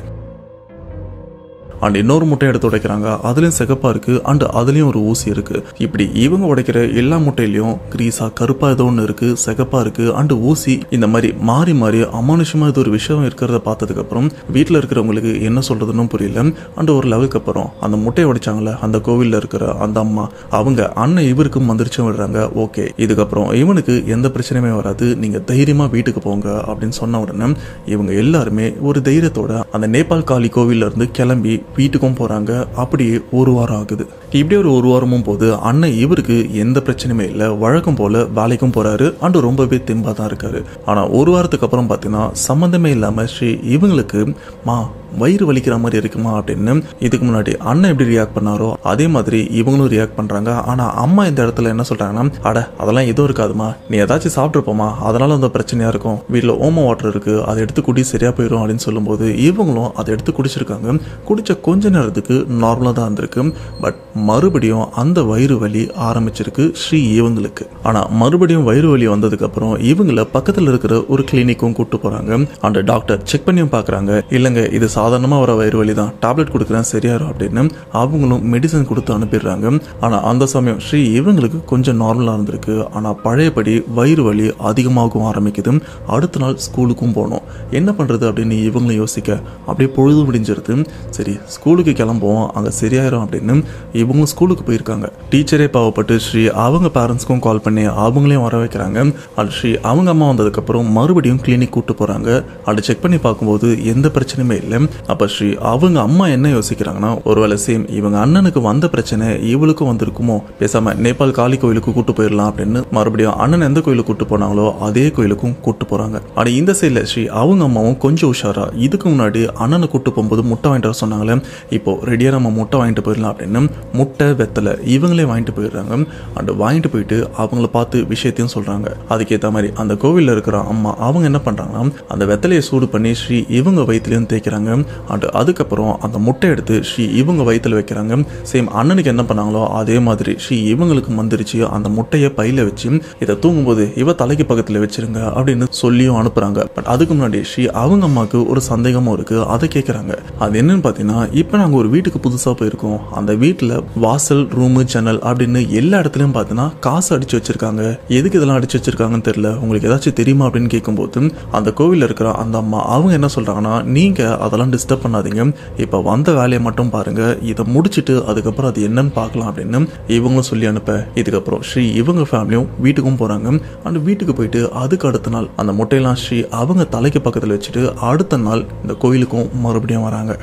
அண்ட் இன்னொரு முட்டை எடுத்து உடைக்கிறாங்க அதுலேயும் சிகப்பாக இருக்குது அண்ட் அதுலேயும் ஒரு ஊசி இருக்குது இப்படி இவங்க உடைக்கிற எல்லா முட்டையிலையும் கிரீஸா கருப்பாக ஏதோ ஒன்று இருக்குது சிகப்பாக இருக்குது அண்டு ஊசி இந்த மாதிரி மாறி மாறி அமானுஷமாக இது ஒரு விஷயம் இருக்கிறத பார்த்ததுக்கப்புறம் வீட்டில் இருக்கிறவங்களுக்கு என்ன சொல்கிறதுன்னு புரியல அண்ட் ஒரு லெவலுக்கு அப்புறம் அந்த முட்டையை உடைச்சாங்களே அந்த கோவிலில் இருக்கிற அந்த அம்மா அவங்க அண்ணன் இவருக்கு மந்திரிச்சும் விடுறாங்க ஓகே இதுக்கப்புறம் இவனுக்கு எந்த பிரச்சனையுமே வராது நீங்கள் தைரியமாக வீட்டுக்கு போங்க அப்படின்னு சொன்ன உடனே இவங்க எல்லாருமே ஒரு தைரியத்தோட அந்த நேபாள் காளி கோவில்ல இருந்து கிளம்பி வீட்டுக்கும் போறாங்க அப்படியே ஒரு வாரம் ஆகுது இப்படியே ஒரு ஒரு வாரமும் போது அண்ணன் இவருக்கு எந்த பிரச்சனையுமே இல்லை வழக்கம் போல வேலைக்கும் போறாரு அண்ட் ரொம்பவே தெம்பா தான் இருக்காரு ஆனா ஒரு வாரத்துக்கு அப்புறம் பார்த்தீங்கன்னா சம்மந்தமே இல்லாம ஸ்ரீ இவங்களுக்கு மா வயிறு வலிக்கிற மாதிரி இருக்குமா அப்படின்னு இதுக்கு முன்னாடி அண்ணன் எப்படி ரியாக்ட் பண்ணாரோ அதே மாதிரி இவங்களும் ரியாக்ட் பண்றாங்க ஆனா அம்மா இந்த இடத்துல என்ன சொல்றாங்கன்னா அட அதெல்லாம் எதுவும் இருக்காதுமா நீ ஏதாச்சும் சாப்பிட்ருப்போமா அதனால அந்த பிரச்சனையா இருக்கும் வீட்டில் ஓம வாட்டர் இருக்கு அதை எடுத்து குடி சரியா போயிடும் அப்படின்னு சொல்லும்போது இவங்களும் அதை எடுத்து குடிச்சிருக்காங்க குடிச்ச கொஞ்ச நேரத்துக்கு நார்மலாக தான் இருந்திருக்கு பட் மறுபடியும் அந்த வயிறு வலி ஆரம்பிச்சிருக்கு ஸ்ரீ இவங்களுக்கு ஆனா மறுபடியும் வயிறு வலி வந்ததுக்கு அப்புறம் இவங்கள பக்கத்துல இருக்கிற ஒரு கிளினிக்கும் கூட்டு போறாங்க அந்த டாக்டர் செக் பண்ணியும் பாக்குறாங்க இல்லைங்க இது சாதாரணமா வர வயிறு வலி தான் டேப்லெட் கொடுக்குறேன் சரியாயிரும் அப்படின்னு அவங்களும் மெடிசன் கொடுத்து அனுப்பிடுறாங்க ஆனா அந்த சமயம் ஸ்ரீ இவங்களுக்கு கொஞ்சம் நார்மலா இருந்திருக்கு ஆனா பழையபடி வயிறு வலி அதிகமாகவும் ஆரம்பிக்குது அடுத்த நாள் ஸ்கூலுக்கும் போனோம் என்ன பண்றது அப்படின்னு இவங்களும் யோசிக்க அப்படியே பொழுது முடிஞ்சிருது சரி ஸ்கூலுக்கு கிளம்புவோம் அங்க சரியாயிரும் அப்படின்னு இவங்களும் ஸ்கூலுக்கு போயிருக்காங்க டீச்சரே பாவப்பட்டு ஸ்ரீ அவங்க பேரண்ட்ஸ்க்கும் கால் பண்ணி அவங்களையும் வர வைக்கிறாங்க அது ஸ்ரீ அவங்க அம்மா வந்ததுக்கப்புறம் மறுபடியும் கிளினிக் கூட்டு போறாங்க அதை செக் பண்ணி பார்க்கும்போது எந்த பிரச்சனையுமே இல்லை அப்ப ஸ்ரீ அவங்க அம்மா என்ன யோசிக்கிறாங்கன்னா ஒருவேளை சேம் இவங்க அண்ணனுக்கு வந்த பிரச்சனை இவளுக்கும் வந்திருக்குமோ பேசாம நேபாள் காளி கோயிலுக்கு கூட்டு போயிடலாம் அப்படின்னு மறுபடியும் அண்ணன் எந்த கோயிலுக்கு கூட்டு போனாங்களோ அதே கோயிலுக்கும் கூட்டு போறாங்க ஆனா இந்த சைட்ல ஸ்ரீ அவங்க அம்மாவும் கொஞ்சம் உஷாரா இதுக்கு முன்னாடி அண்ணனை கூட்டு போகும்போது முட்டை வாங்கிட்டு வர சொன்னாங்களே இப்போ ரெடியா நம்ம முட்டை வாங்கிட்டு போயிடலாம் அப்படின்னு முட்டை வெத்தலை இவங்களே வாங்கிட்டு போயிடுறாங்க அண்ட் வாங்கிட்டு போயிட்டு அவங்கள பார்த்து விஷயத்தையும் சொல்றாங்க அதுக்கேற்ற மாதிரி அந்த கோவில்ல இருக்கிற அம்மா அவங்க என்ன பண்றாங்கன்னா அந்த வெத்தலையை சூடு பண்ணி ஸ்ரீ இவங்க வயிற்றுலையும் தேய்க்கிறாங்க அண்ட் அதுக்கப்புறம் அந்த முட்டை எடுத்து ஸ்ரீ இவங்க வயிற்றுல வைக்கிறாங்க சேம் அண்ணனுக்கு என்ன பண்ணாங்களோ அதே மாதிரி ஸ்ரீ இவங்களுக்கு மந்திரிச்சு அந்த முட்டையை பையில வச்சு இதை தூங்கும்போது இவ தலைக்கு பக்கத்துல வச்சிருங்க அப்படின்னு சொல்லியும் அனுப்புறாங்க பட் அதுக்கு முன்னாடி ஸ்ரீ அவங்க அம்மாவுக்கு ஒரு சந்தேகமும் இருக்கு அதை கேட்குறாங்க அது என்னன்னு பார்த்தீங்கன்னா இப்போ நாங்கள் ஒரு வீட்டுக்கு புதுசாக போயிருக்கோம் அந்த வீட்டில் வாசல் ரூமு ஜன்னல் அப்படின்னு எல்லா இடத்துலையும் பார்த்தீங்கன்னா காசு அடிச்சு வச்சிருக்காங்க எதுக்கு இதெல்லாம் அடிச்சு வச்சிருக்காங்கன்னு தெரியல உங்களுக்கு ஏதாச்சும் தெரியுமா அப்படின்னு கேட்கும்போது அந்த கோவிலில் இருக்கிற அந்த அம்மா அவங்க என்ன சொல்றாங்கன்னா நீங்க அதெல்லாம் டிஸ்டர்ப் பண்ணாதீங்க இப்போ வந்த வேலையை மட்டும் பாருங்க இதை முடிச்சிட்டு அதுக்கப்புறம் அது என்னன்னு பார்க்கலாம் அப்படின்னு இவங்களும் சொல்லி அனுப்ப இதுக்கப்புறம் ஸ்ரீ இவங்க ஃபேமிலியும் வீட்டுக்கும் போறாங்க அந்த வீட்டுக்கு போயிட்டு அதுக்கு அடுத்த நாள் அந்த முட்டையெல்லாம் ஸ்ரீ அவங்க தலைக்கு பக்கத்தில் வச்சுட்டு அடுத்த நாள் இந்த கோயிலுக்கும் மறுபடியும் வராங்க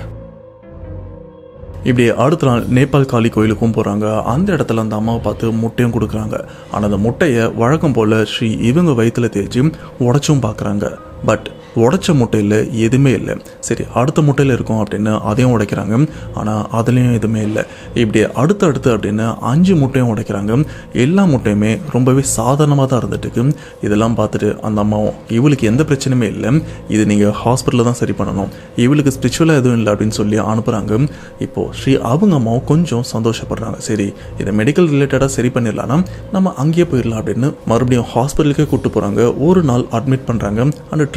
இப்படி அடுத்த நாள் நேபாள் காளி கோயிலுக்கும் போகிறாங்க அந்த இடத்துல அந்த அம்மாவை பார்த்து முட்டையும் கொடுக்குறாங்க ஆனால் அந்த முட்டையை வழக்கம் போல் ஸ்ரீ இவங்க வயிற்றுல தேய்ச்சி உடச்சும் பார்க்குறாங்க பட் உடைச்ச முட்டையில் எதுவுமே இல்லை சரி அடுத்த முட்டையில் இருக்கும் அப்படின்னு அதையும் உடைக்கிறாங்க ஆனால் அதுலேயும் எதுவுமே இல்லை இப்படி அடுத்து அடுத்து அப்படின்னு அஞ்சு முட்டையும் உடைக்கிறாங்க எல்லா முட்டையுமே ரொம்பவே சாதாரணமாக தான் இருந்துட்டு இதெல்லாம் பார்த்துட்டு அந்த அம்மாவும் இவளுக்கு எந்த பிரச்சனையுமே இல்லை இது நீங்கள் ஹாஸ்பிட்டலில் தான் சரி பண்ணணும் இவளுக்கு ஸ்பிரிச்சுவலாக எதுவும் இல்லை அப்படின்னு சொல்லி அனுப்புகிறாங்க இப்போது ஸ்ரீ அவங்க அம்மாவும் கொஞ்சம் சந்தோஷப்படுறாங்க சரி இதை மெடிக்கல் ரிலேட்டடாக சரி பண்ணிடலாம்னா நம்ம அங்கேயே போயிடலாம் அப்படின்னு மறுபடியும் ஹாஸ்பிட்டலுக்கே கூப்பிட்டு போகிறாங்க ஒரு நாள் அட்மிட் பண்ணுறாங்க அந்த ட்ரிப்ஸ்லாம்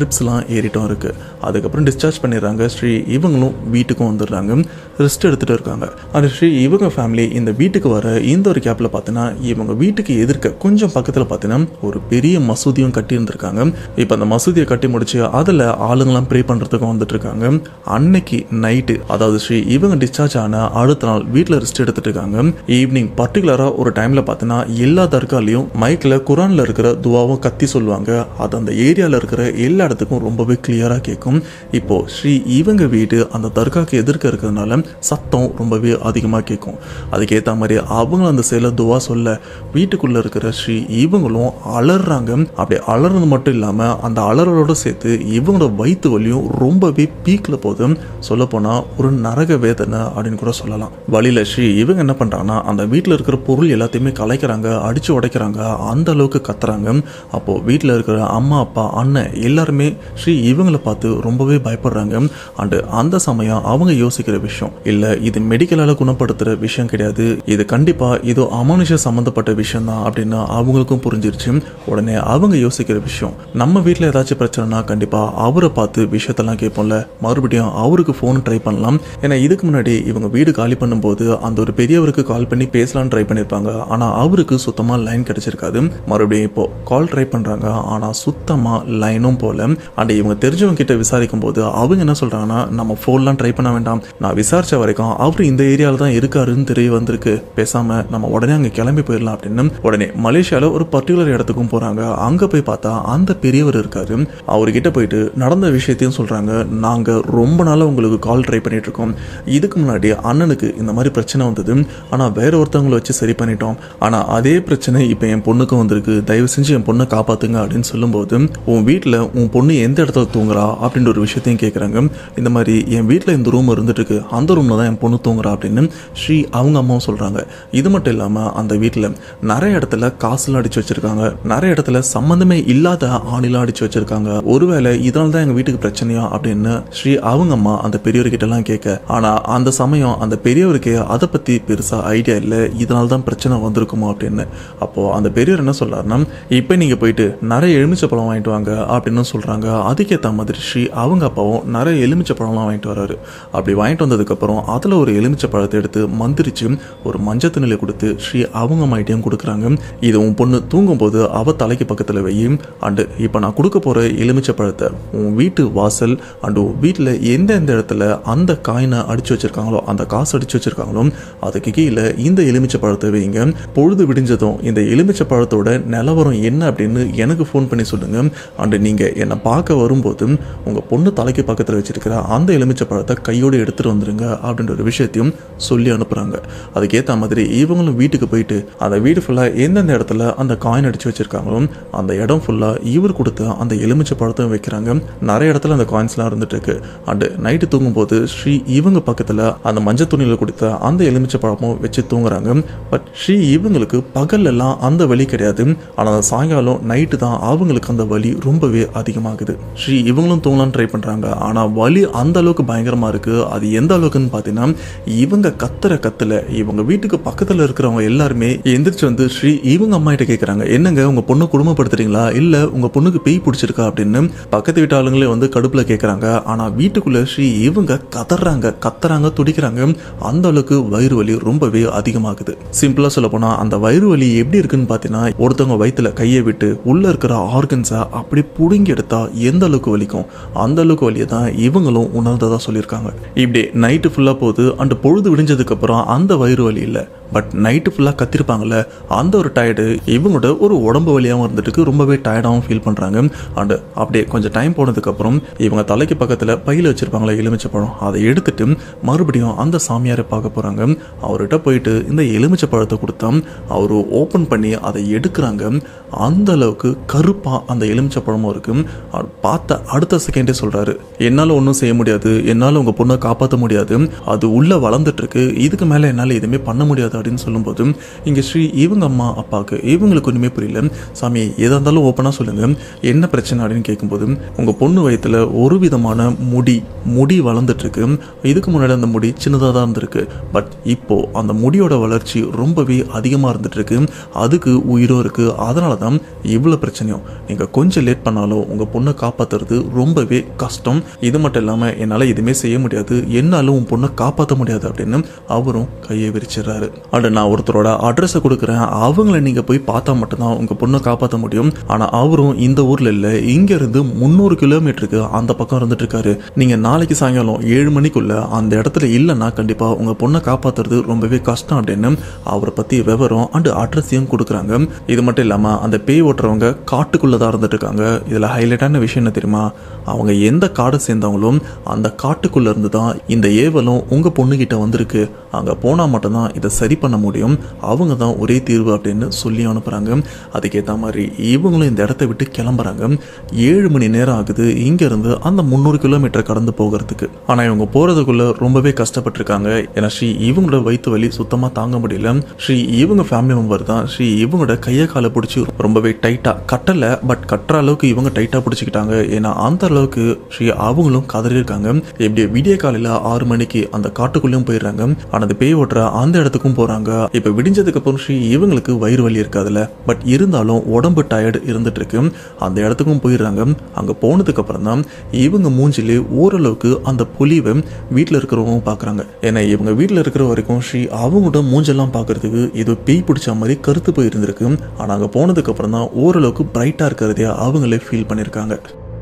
ஏறிட்டும் இருக்கு அதுக்கப்புறம் டிஸ்சார்ஜ் பண்ணிடுறாங்க ஸ்ரீ இவங்களும் வீட்டுக்கும் வந்துடுறாங்க ரெஸ்ட் எடுத்துட்டு இருக்காங்க அது ஸ்ரீ இவங்க ஃபேமிலி இந்த வீட்டுக்கு வர இந்த ஒரு கேப்ல பார்த்தீங்கன்னா இவங்க வீட்டுக்கு எதிர்க்க கொஞ்சம் பக்கத்தில் பார்த்தீங்கன்னா ஒரு பெரிய மசூதியும் கட்டி இருந்திருக்காங்க இப்போ அந்த மசூதியை கட்டி முடிச்சு அதில் ஆளுங்களாம் ப்ரே பண்ணுறதுக்கும் வந்துட்டு இருக்காங்க அன்னைக்கு நைட்டு அதாவது ஸ்ரீ இவங்க டிஸ்சார்ஜ் ஆன அடுத்த நாள் வீட்டில் ரெஸ்ட் எடுத்துட்டு இருக்காங்க ஈவினிங் பர்டிகுலராக ஒரு டைமில் பார்த்தீங்கன்னா எல்லா தர்காலையும் மைக்கில் குரானில் இருக்கிற துவாவும் கத்தி சொல்லுவாங்க அது அந்த ஏரியாவில் இருக்கிற எல்லா இடத்துக்கும் ரொம்பவே கிளியராக கேட்கும் இப்போ ஸ்ரீ இவங்க வீடு அந்த தர்காக்கு எதிர்க்க இருக்கிறதுனால சத்தம் ரொம்பவே அதிகமாக கேட்கும் அதுக்கேற்ற மாதிரி அவங்களும் அந்த செயலை துவா சொல்ல வீட்டுக்குள்ளே இருக்கிற ஸ்ரீ இவங்களும் அலறாங்க அப்படி அலறது மட்டும் இல்லாமல் அந்த அலறலோட சேர்த்து இவங்களோட வயிற்று வலியும் ரொம்பவே பீக்கில் போகுது சொல்லப்போனால் ஒரு நரக வேதனை அப்படின்னு கூட சொல்லலாம் வழியில் ஸ்ரீ இவங்க என்ன பண்ணுறாங்கன்னா அந்த வீட்டில் இருக்கிற பொருள் எல்லாத்தையுமே கலைக்கிறாங்க அடித்து உடைக்கிறாங்க அந்த அளவுக்கு கத்துறாங்க அப்போது வீட்டில் இருக்கிற அம்மா அப்பா அண்ணன் எல்லாருமே ஸ்ரீ இவங்களை பார்த்து ரொம்பவே பயப்படுறாங்க அண்டு அந்த சமயம் அவங்க யோசிக்கிற விஷயம் இல்லை இது மெடிக்கலால் குணப்படுத்துகிற விஷயம் கிடையாது இது கண்டிப்பாக ஏதோ அமானுஷ சம்மந்தப்பட்ட விஷயம் தான் அப்படின்னு அவங்களுக்கும் புரிஞ்சிருச்சு உடனே அவங்க யோசிக்கிற விஷயம் நம்ம வீட்டில் ஏதாச்சும் பிரச்சனைனா கண்டிப்பாக அவரை பார்த்து விஷயத்தெல்லாம் கேட்போம்ல மறுபடியும் அவருக்கு ஃபோன் ட்ரை பண்ணலாம் ஏன்னா இதுக்கு முன்னாடி இவங்க வீடு காலி பண்ணும்போது அந்த ஒரு பெரியவருக்கு கால் பண்ணி பேசலாம்னு ட்ரை பண்ணியிருப்பாங்க ஆனால் அவருக்கு சுத்தமாக லைன் கிடைச்சிருக்காது மறுபடியும் இப்போ கால் ட்ரை பண்ணுறாங்க ஆனால் சுத்தமாக லைனும் போல அண்ட் இவங்க தெரிஞ்சவங்க கிட்ட விசாரிக்கும் போது அவங்க என்ன சொல்கிறாங்கன்னா நம்ம ஃபோன்லாம் ட்ரை பண்ண வேண்டாம் நான் விசாரிச்ச வரைக்கும் அவர் இந்த ஏரியாவில் தான் இருக்காருன்னு தெரிய வந்திருக்கு பேசாமல் நம்ம உடனே அங்கே கிளம்பி போயிடலாம் அப்படின்னு உடனே மலேசியாவில் ஒரு பர்டிகுலர் இடத்துக்கும் போகிறாங்க அங்கே போய் பார்த்தா அந்த பெரியவர் இருக்காரு அவர்கிட்ட போயிட்டு நடந்த விஷயத்தையும் சொல்கிறாங்க நாங்கள் ரொம்ப நாளாக உங்களுக்கு கால் ட்ரை பண்ணிட்டு இருக்கோம் இதுக்கு முன்னாடி அண்ணனுக்கு இந்த மாதிரி பிரச்சனை வந்தது ஆனால் வேற ஒருத்தவங்களை வச்சு சரி பண்ணிட்டோம் ஆனால் அதே பிரச்சனை இப்போ என் பொண்ணுக்கும் வந்திருக்கு தயவு செஞ்சு என் பொண்ணை காப்பாத்துங்க அப்படின்னு சொல்லும்போது உன் வீட்டில் உன் பொண்ணு எந்த இடத்துல தூங்குறா அப்படின்ற ஒரு விஷயத்தையும் கேட்குறாங்க இந்த மாதிரி என் வீட்டில் இந்த ரூம் இருந்துட்டு இருக்கு அந்த ரூமில் தான் என் பொண்ணு தூங்குறா அப்படின்னு ஸ்ரீ அவங்க அம்மாவும் சொல்கிறாங்க இது மட்டும் இல்லாமல் அந்த வீட்டில் நிறைய இடத்துல காசுலாம் அடிச்சு வச்சிருக்காங்க நிறைய இடத்துல சம்மந்தமே இல்லாத ஆணிலாம் அடிச்சு வச்சிருக்காங்க ஒருவேளை இதனால தான் எங்கள் வீட்டுக்கு பிரச்சனையா அப்படின்னு ஸ்ரீ அவங்க அம்மா அந்த பெரியவர்கிட்ட எல்லாம் கேட்க ஆனால் அந்த சமயம் அந்த பெரியவருக்கு அதை பற்றி பெருசாக ஐடியா இல்லை இதனால தான் பிரச்சனை வந்திருக்குமோ அப்படின்னு அப்போ அந்த பெரியவர் என்ன சொல்றாருன்னா இப்போ நீங்கள் போயிட்டு நிறைய எலுமிச்சை பழம் வாங்கிட்டு வாங்க அப்படின்னு சொல்கிறாங்க அதுக்கேற்ற மாதிரி ஸ்ரீ அவங்க அப்பாவும் நிறைய எலுமிச்சை பழம்லாம் வாங்கிட்டு வராரு அப்படி வாங்கிட்டு வந்ததுக்கப்புறம் அதில் ஒரு எலுமிச்சை பழத்தை எடுத்து மந்திரிச்சு ஒரு மஞ்சள் துணியில கொடுத்து ஸ்ரீ அவங்க அம்மாயிட்டையும் கொடுக்குறாங்க இது உன் பொண்ணு தூங்கும்போது அவ தலைக்கு பக்கத்தில் வையும் அண்டு இப்போ நான் கொடுக்க போகிற எலுமிச்சை பழத்தை உன் வீட்டு வாசல் அண்டு உன் வீட்டில் எந்த எந்த இடத்துல அந்த காயினை அடிச்சு வச்சிருக்காங்களோ அந்த காசு அடிச்சு வச்சிருக்காங்களோ அதுக்கு கீழே இந்த எலுமிச்சை பழத்தை வைங்க பொழுது விடிஞ்சதும் இந்த எலுமிச்சை பழத்தோட நிலவரம் என்ன அப்படின்னு எனக்கு ஃபோன் பண்ணி சொல்லுங்க அண்டு நீங்கள் என்னை பார்க்க வரும்போது உங்கள் பொண்ணு தலைக்கு பக்கத்தில் வச்சிருக்கிற அந்த எலுமிச்சை பழத்தை கையோடு எடுத்துகிட்டு வந்துருங்க அப்படின்ற ஒரு விஷயத்தையும் சொல்லி அனுப்புகிறாங்க அதுக்கேற்ற மாதிரி இவங்களும் வீட்டுக்கு போயிட்டு அந்த வீடு ஃபுல்லாக எந்தெந்த இடத்துல அந்த காயின் அடிச்சு வச்சிருக்காங்களோ அந்த இடம் ஃபுல்லாக இவர் கொடுத்த அந்த எலுமிச்சை பழத்தையும் வைக்கிறாங்க நிறைய இடத்துல அந்த காயின்ஸ்லாம் இருந்துட்டு இருக்கு அண்டு நைட்டு தூங்கும்போது ஸ்ரீ இவங்க பக்கத்தில் அந்த மஞ்சள் துணியில் கொடுத்த அந்த எலுமிச்சை பழமும் வச்சு தூங்குறாங்க பட் ஸ்ரீ இவங்களுக்கு பகல்லெல்லாம் அந்த வலி கிடையாது ஆனால் அந்த சாயங்காலம் நைட்டு தான் அவங்களுக்கு அந்த வலி ரொம்பவே அதிகமாகுது ஸ்ரீ இவங்களும் தூங்கலாம்னு ட்ரை பண்ணுறாங்க ஆனால் வலி அந்த அளவுக்கு பயங்கரமாக இருக்குது அது எந்த அளவுக்குன்னு பார்த்தீங்கன்னா இவங்க கத்துற கத்துல இவங்க வீட்டுக்கு பக்கத்தில் இருக்கிறவங்க எல்லாருமே எந்திரிச்சு வந்து ஸ்ரீ இவங்க அம்மா கிட்ட கேட்குறாங்க என்னங்க உங்கள் பொண்ணு குடும்பப்படுத்துறீங்களா இல்லை உங்கள் பொண்ணுக்கு பேய் பிடிச்சிருக்கா அப்படின்னு பக்கத்து வீட்டு ஆளுங்களே வந்து கடுப்பில் கேட்குறாங்க ஆனால் வீட்டுக்குள்ளே ஸ்ரீ இவங்க கதறாங்க கத்துறாங்க துடிக்கிறாங்க அந்த அளவுக்கு வயிறு வலி ரொம்பவே அதிகமாகுது சிம்பிளாக சொல்ல போனால் அந்த வயிறு வலி எப்படி இருக்குன்னு பார்த்தீங்கன்னா ஒருத்தவங்க வயிற்றுல கையை விட்டு உள்ளே இருக்கிற ஆர்கன்ஸை அப்படி புடுங்கி எடுத்தா எந்த அளவுக்கு வலிக்கும் அந்த அளவுக்கு வலியை தான் இவங்களும் உணர்ந்ததா சொல்லியிருக்காங்க இப்படி நைட்டு ஃபுல்லாக போகுது அண்ட் பொழுது விடிஞ்சதுக்கப்புறம் அந்த வயிறு வலி இல்லை பட் நைட்டு ஃபுல்லாக கத்திருப்பாங்கல்ல அந்த ஒரு டயர்டு இவங்களோட ஒரு உடம்பு வலியாகவும் இருந்துட்டு ரொம்பவே டயர்டாகவும் ஃபீல் பண்ணுறாங்க அண்டு அப்படியே கொஞ்சம் டைம் போனதுக்கப்புறம் இவங்க தலைக்கு பக்கத்தில் பையில் வச்சிருப்பாங்களே எலுமிச்சை பழம் அதை எடுத்துட்டு மறுபடியும் அந்த சாமியாரை பார்க்க போகிறாங்க அவர்கிட்ட போயிட்டு இந்த எலுமிச்சை பழத்தை கொடுத்தா அவர் ஓப்பன் பண்ணி அதை எடுக்கிறாங்க அந்த அளவுக்கு கருப்பாக அந்த எலுமிச்சை பழமும் இருக்கு அவர் பார்த்த அடுத்த செகண்டே சொல்கிறாரு என்னால் ஒன்றும் செய்ய முடியாது என்னால் உங்கள் பொண்ணை காப்பாற்ற முடியாது அது உள்ளே வளர்ந்துட்டு இருக்கு இதுக்கு மேலே என்னால் எதுவுமே பண்ண முடியாது அப்படின்னு சொல்லும்போது இங்கே ஸ்ரீ இவங்க அம்மா அப்பாவுக்கு இவங்களுக்கு ஒன்றுமே புரியல சாமி எதாக இருந்தாலும் ஓப்பனாக சொல்லுங்க என்ன பிரச்சனை அப்படின்னு கேட்கும்போது உங்கள் பொண்ணு வயித்துல ஒரு விதமான முடி முடி வளர்ந்துட்டு இருக்கு இதுக்கு முன்னாடி அந்த முடி சின்னதாக தான் இருந்திருக்கு பட் இப்போ அந்த முடியோட வளர்ச்சி ரொம்பவே அதிகமாக இருந்துட்டு இருக்கு அதுக்கு உயிரும் இருக்கு அதனால தான் இவ்வளோ பிரச்சனையும் நீங்கள் கொஞ்சம் லேட் பண்ணாலும் உங்கள் பொண்ணை காப்பாற்றுறது ரொம்பவே கஷ்டம் இது மட்டும் இல்லாமல் என்னால் எதுவுமே செய்ய முடியாது என்னாலும் உன் பொண்ணை காப்பாற்ற முடியாது அப்படின்னு அவரும் கையை விரிச்சிடுறாரு அண்ட் நான் ஒருத்தரோட அட்ரஸை கொடுக்குறேன் அவங்கள நீங்கள் போய் பார்த்தா மட்டும்தான் உங்கள் பொண்ணை காப்பாற்ற முடியும் ஆனால் அவரும் இந்த ஊரில் இல்லை இங்கேருந்து முந்நூறு கிலோமீட்டருக்கு அந்த பக்கம் இருந்துட்டு இருக்காரு நீங்கள் நாளைக்கு சாயங்காலம் ஏழு மணிக்குள்ள அந்த இடத்துல இல்லைன்னா கண்டிப்பாக உங்கள் பொண்ணை காப்பாற்றுறது ரொம்பவே கஷ்டம் அப்படின்னு அவரை பற்றி விவரம் அண்ட் அட்ரஸையும் கொடுக்குறாங்க இது மட்டும் இல்லாமல் அந்த பேய் ஓட்டுறவங்க காட்டுக்குள்ளே தான் இருந்துட்டு இருக்காங்க இதில் ஹைலைட்டான விஷயம் என்ன தெரியுமா அவங்க எந்த காடை சேர்ந்தவங்களும் அந்த காட்டுக்குள்ளே இருந்து தான் இந்த ஏவலும் உங்கள் பொண்ணுகிட்ட வந்திருக்கு அங்கே போனால் மட்டும்தான் இதை சரி பண்ண முடியும் அவங்க தான் ஒரே தீர்வு அப்படின்னு சொல்லி அனுப்புகிறாங்க அதுக்கேற்ற மாதிரி இவங்களும் இந்த இடத்த விட்டு கிளம்புறாங்க ஏழு மணி நேரம் ஆகுது இங்கேருந்து அந்த முந்நூறு கிலோமீட்டர் கடந்து போகிறதுக்கு ஆனால் இவங்க போகிறதுக்குள்ள ரொம்பவே கஷ்டப்பட்டிருக்காங்க ஏன்னா ஸ்ரீ இவங்களோட வயிற்று வலி சுத்தமாக தாங்க முடியல ஸ்ரீ இவங்க ஃபேமிலி மெம்பர் தான் ஸ்ரீ இவங்களோட கையை காலை பிடிச்சி ரொம்பவே டைட்டாக கட்டலை பட் கட்டுற அளவுக்கு இவங்க டைட்டாக பிடிச்சிக்கிட்டாங்க ஏன்னா அந்த அளவுக்கு ஸ்ரீ அவங்களும் கதறி இருக்காங்க இப்படி விடிய காலையில் ஆறு மணிக்கு அந்த காட்டுக்குள்ளேயும் போயிடுறாங்க ஆனால் அந்த பேய் ஓட்டுற அந்த இடத்துக்கும் போகிறாங்க இப்போ விடிஞ்சதுக்கு அப்புறம் ஸ்ரீ இவங்களுக்கு வயிறு வலி இருக்காதுல்ல பட் இருந்தாலும் உடம்பு டயர்டு இருந்துட்டு இருக்கு அந்த இடத்துக்கும் போயிடுறாங்க அங்கே போனதுக்கு அப்புறம் தான் இவங்க மூஞ்சிலே ஓரளவுக்கு அந்த பொலிவை வீட்டில் இருக்கிறவங்க பார்க்குறாங்க ஏன்னா இவங்க வீட்டில் இருக்கிற வரைக்கும் ஸ்ரீ அவங்களோட மூஞ்செல்லாம் பார்க்கறதுக்கு இது பேய் பிடிச்ச மாதிரி கருத்து போயிருந்திருக்கு ஆனால் அங்கே போனதுக்கு அப்புறம் தான் ஓரளவுக்கு பிரைட்டாக இருக்கிறதே அவங்களே ஃபீல் பண்ணியிருக்காங்க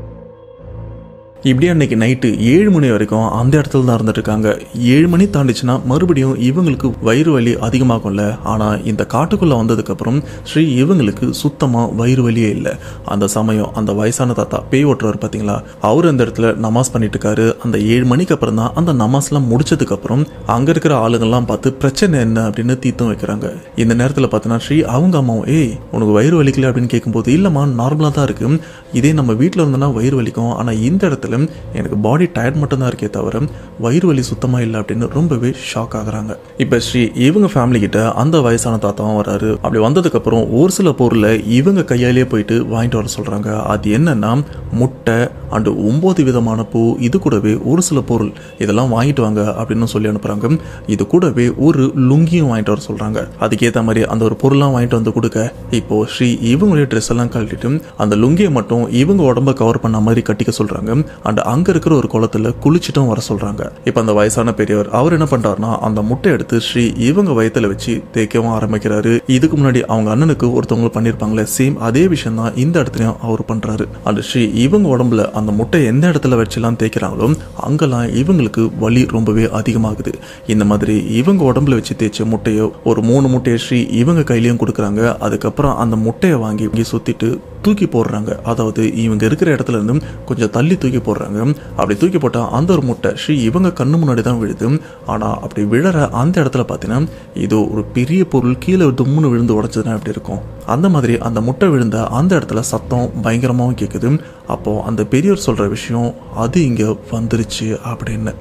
இப்படியே அன்னைக்கு நைட்டு ஏழு மணி வரைக்கும் அந்த இடத்துல தான் இருந்துட்டு இருக்காங்க ஏழு மணி தாண்டிச்சுன்னா மறுபடியும் இவங்களுக்கு வயிறு வலி அதிகமாகும்ல ஆனால் இந்த காட்டுக்குள்ளே வந்ததுக்கப்புறம் ஸ்ரீ இவங்களுக்கு சுத்தமாக வயிறு வலியே இல்லை அந்த சமயம் அந்த வயசான தாத்தா பேய் ஓட்டுறவர் பார்த்தீங்களா அவர் அந்த இடத்துல நமாஸ் பண்ணிட்டு இருக்காரு அந்த ஏழு மணிக்கு அப்புறம் தான் அந்த நமாஸ்லாம் முடிச்சதுக்கப்புறம் அங்கே இருக்கிற ஆளுங்கள்லாம் பார்த்து பிரச்சனை என்ன அப்படின்னு தீர்த்தம் வைக்கிறாங்க இந்த நேரத்தில் பார்த்தீங்கன்னா ஸ்ரீ அவங்க அம்மாவும் ஏய் உனக்கு வயிறு வலிக்கல அப்படின்னு கேட்கும்போது இல்லைம்மா நார்மலாக தான் இருக்கு இதே நம்ம வீட்டில் இருந்தோன்னா வயிறு வலிக்கும் ஆனால் இந்த இடத்துல எனக்கு பாடி டயர்ட் மட்டும்தான் இருக்கே தவிர வயிறு வலி சுத்தமாக இல்லை அப்படின்னு ரொம்பவே ஷாக் ஆகுறாங்க இப்போ ஸ்ரீ இவங்க ஃபேமிலி கிட்ட அந்த வயசான தாத்தாவும் வராரு அப்படி வந்ததுக்கப்புறம் ஒரு சில பொருளை இவங்க கையாலேயே போயிட்டு வாங்கிட்டு வர சொல்கிறாங்க அது என்னன்னா முட்டை அண்டு ஒம்பது விதமான பூ இது கூடவே ஒரு சில பொருள் இதெல்லாம் வாங்கிட்டு வாங்க அப்படின்னு சொல்லி அனுப்புகிறாங்க இது கூடவே ஒரு லுங்கியும் வாங்கிட்டு வர சொல்கிறாங்க அதுக்கேற்ற மாதிரி அந்த ஒரு பொருள்லாம் வாங்கிட்டு வந்து கொடுக்க இப்போ ஸ்ரீ இவங்களுடைய ட்ரெஸ் எல்லாம் கழட்டிட்டு அந்த லுங்கியை மட்டும் இவங்க உடம்ப கவர் பண்ண மாதிரி கட்டிக்க சொல்கிறாங்க அண்ட் அங்கே இருக்கிற ஒரு குளத்துல குளிச்சிட்டும் வர சொல்கிறாங்க இப்போ அந்த வயசான பெரியவர் அவர் என்ன பண்ணுறாருனா அந்த முட்டை எடுத்து ஸ்ரீ இவங்க வயத்துல வச்சு தேய்க்கவும் ஆரம்பிக்கிறாரு இதுக்கு முன்னாடி அவங்க அண்ணனுக்கு ஒருத்தவங்க பண்ணியிருப்பாங்களே சேம் அதே விஷயம் தான் இந்த இடத்துலையும் அவர் பண்ணுறாரு அந்த ஸ்ரீ இவங்க உடம்புல அந்த முட்டை எந்த இடத்துல வச்சுலாம் தேய்க்கிறாங்களோ அங்கெல்லாம் இவங்களுக்கு வலி ரொம்பவே அதிகமாகுது இந்த மாதிரி இவங்க உடம்புல வச்சு தேய்ச்ச முட்டையோ ஒரு மூணு முட்டையை ஸ்ரீ இவங்க கையிலயும் கொடுக்குறாங்க அதுக்கப்புறம் அந்த முட்டையை வாங்கி இங்கே சுத்திட்டு தூக்கி போடுறாங்க அதாவது இவங்க இருக்கிற இடத்துல இருந்து கொஞ்சம் தள்ளி தூக்கி போடுறாங்க அப்படி தூக்கி போட்டால் அந்த ஒரு முட்டை ஸ்ரீ இவங்க கண்ணு முன்னாடி தான் விழுது ஆனால் அப்படி விழற அந்த இடத்துல பார்த்தீங்கன்னா இது ஒரு பெரிய பொருள் கீழே தும்முன்னு விழுந்து உடச்சதுன்னா எப்படி இருக்கும் அந்த மாதிரி அந்த முட்டை விழுந்த அந்த இடத்துல சத்தம் பயங்கரமாகவும் கேட்குது அப்போ அந்த பெரியவர் சொல்ற விஷயம் அது இங்க வந்துருச்சு அப்படின்னு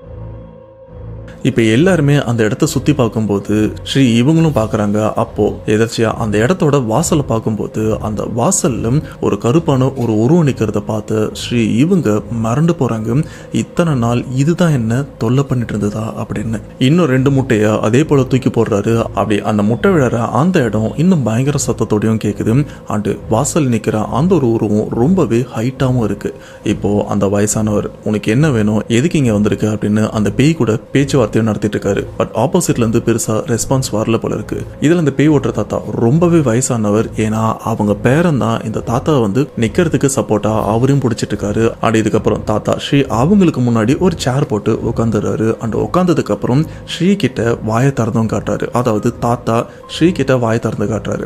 இப்போ எல்லாருமே அந்த இடத்த சுற்றி பார்க்கும்போது ஸ்ரீ இவங்களும் பார்க்குறாங்க அப்போ எதாச்சியா அந்த இடத்தோட வாசலை பார்க்கும்போது அந்த வாசல்ல ஒரு கருப்பான ஒரு உருவம் நிற்கிறத பார்த்து ஸ்ரீ இவங்க மறந்து போகிறாங்க இத்தனை நாள் இதுதான் என்ன தொல்லை பண்ணிட்டு இருந்ததா அப்படின்னு இன்னும் ரெண்டு முட்டையை அதே போல தூக்கி போடுறாரு அப்படி அந்த முட்டை விழற அந்த இடம் இன்னும் பயங்கர சத்தத்தோடையும் கேட்குது அண்டு வாசல் நிற்கிற அந்த ஒரு உருவம் ரொம்பவே ஹைட்டாகவும் இருக்கு இப்போ அந்த வயசானவர் உனக்கு என்ன வேணும் எதுக்கு இங்கே வந்திருக்கு அப்படின்னு அந்த பேய் கூட பேச்சுவார்த்தை பேச்சுவார்த்தையும் நடத்திட்டு இருக்காரு பட் ஆப்போசிட்ல இருந்து பெருசா ரெஸ்பான்ஸ் வரல போல இருக்கு இதுல இந்த பேய் ஓட்டுற தாத்தா ரொம்பவே வயசானவர் ஏன்னா அவங்க பேரன் தான் இந்த தாத்தா வந்து நிக்கிறதுக்கு சப்போர்ட்டா அவரையும் பிடிச்சிட்டு இருக்காரு அண்ட் இதுக்கப்புறம் தாத்தா ஸ்ரீ அவங்களுக்கு முன்னாடி ஒரு சேர் போட்டு உட்காந்துறாரு அண்ட் உட்காந்ததுக்கு அப்புறம் ஸ்ரீ கிட்ட வாயை திறந்தும் காட்டுறாரு அதாவது தாத்தா ஸ்ரீ கிட்ட வாயை திறந்து காட்டுறாரு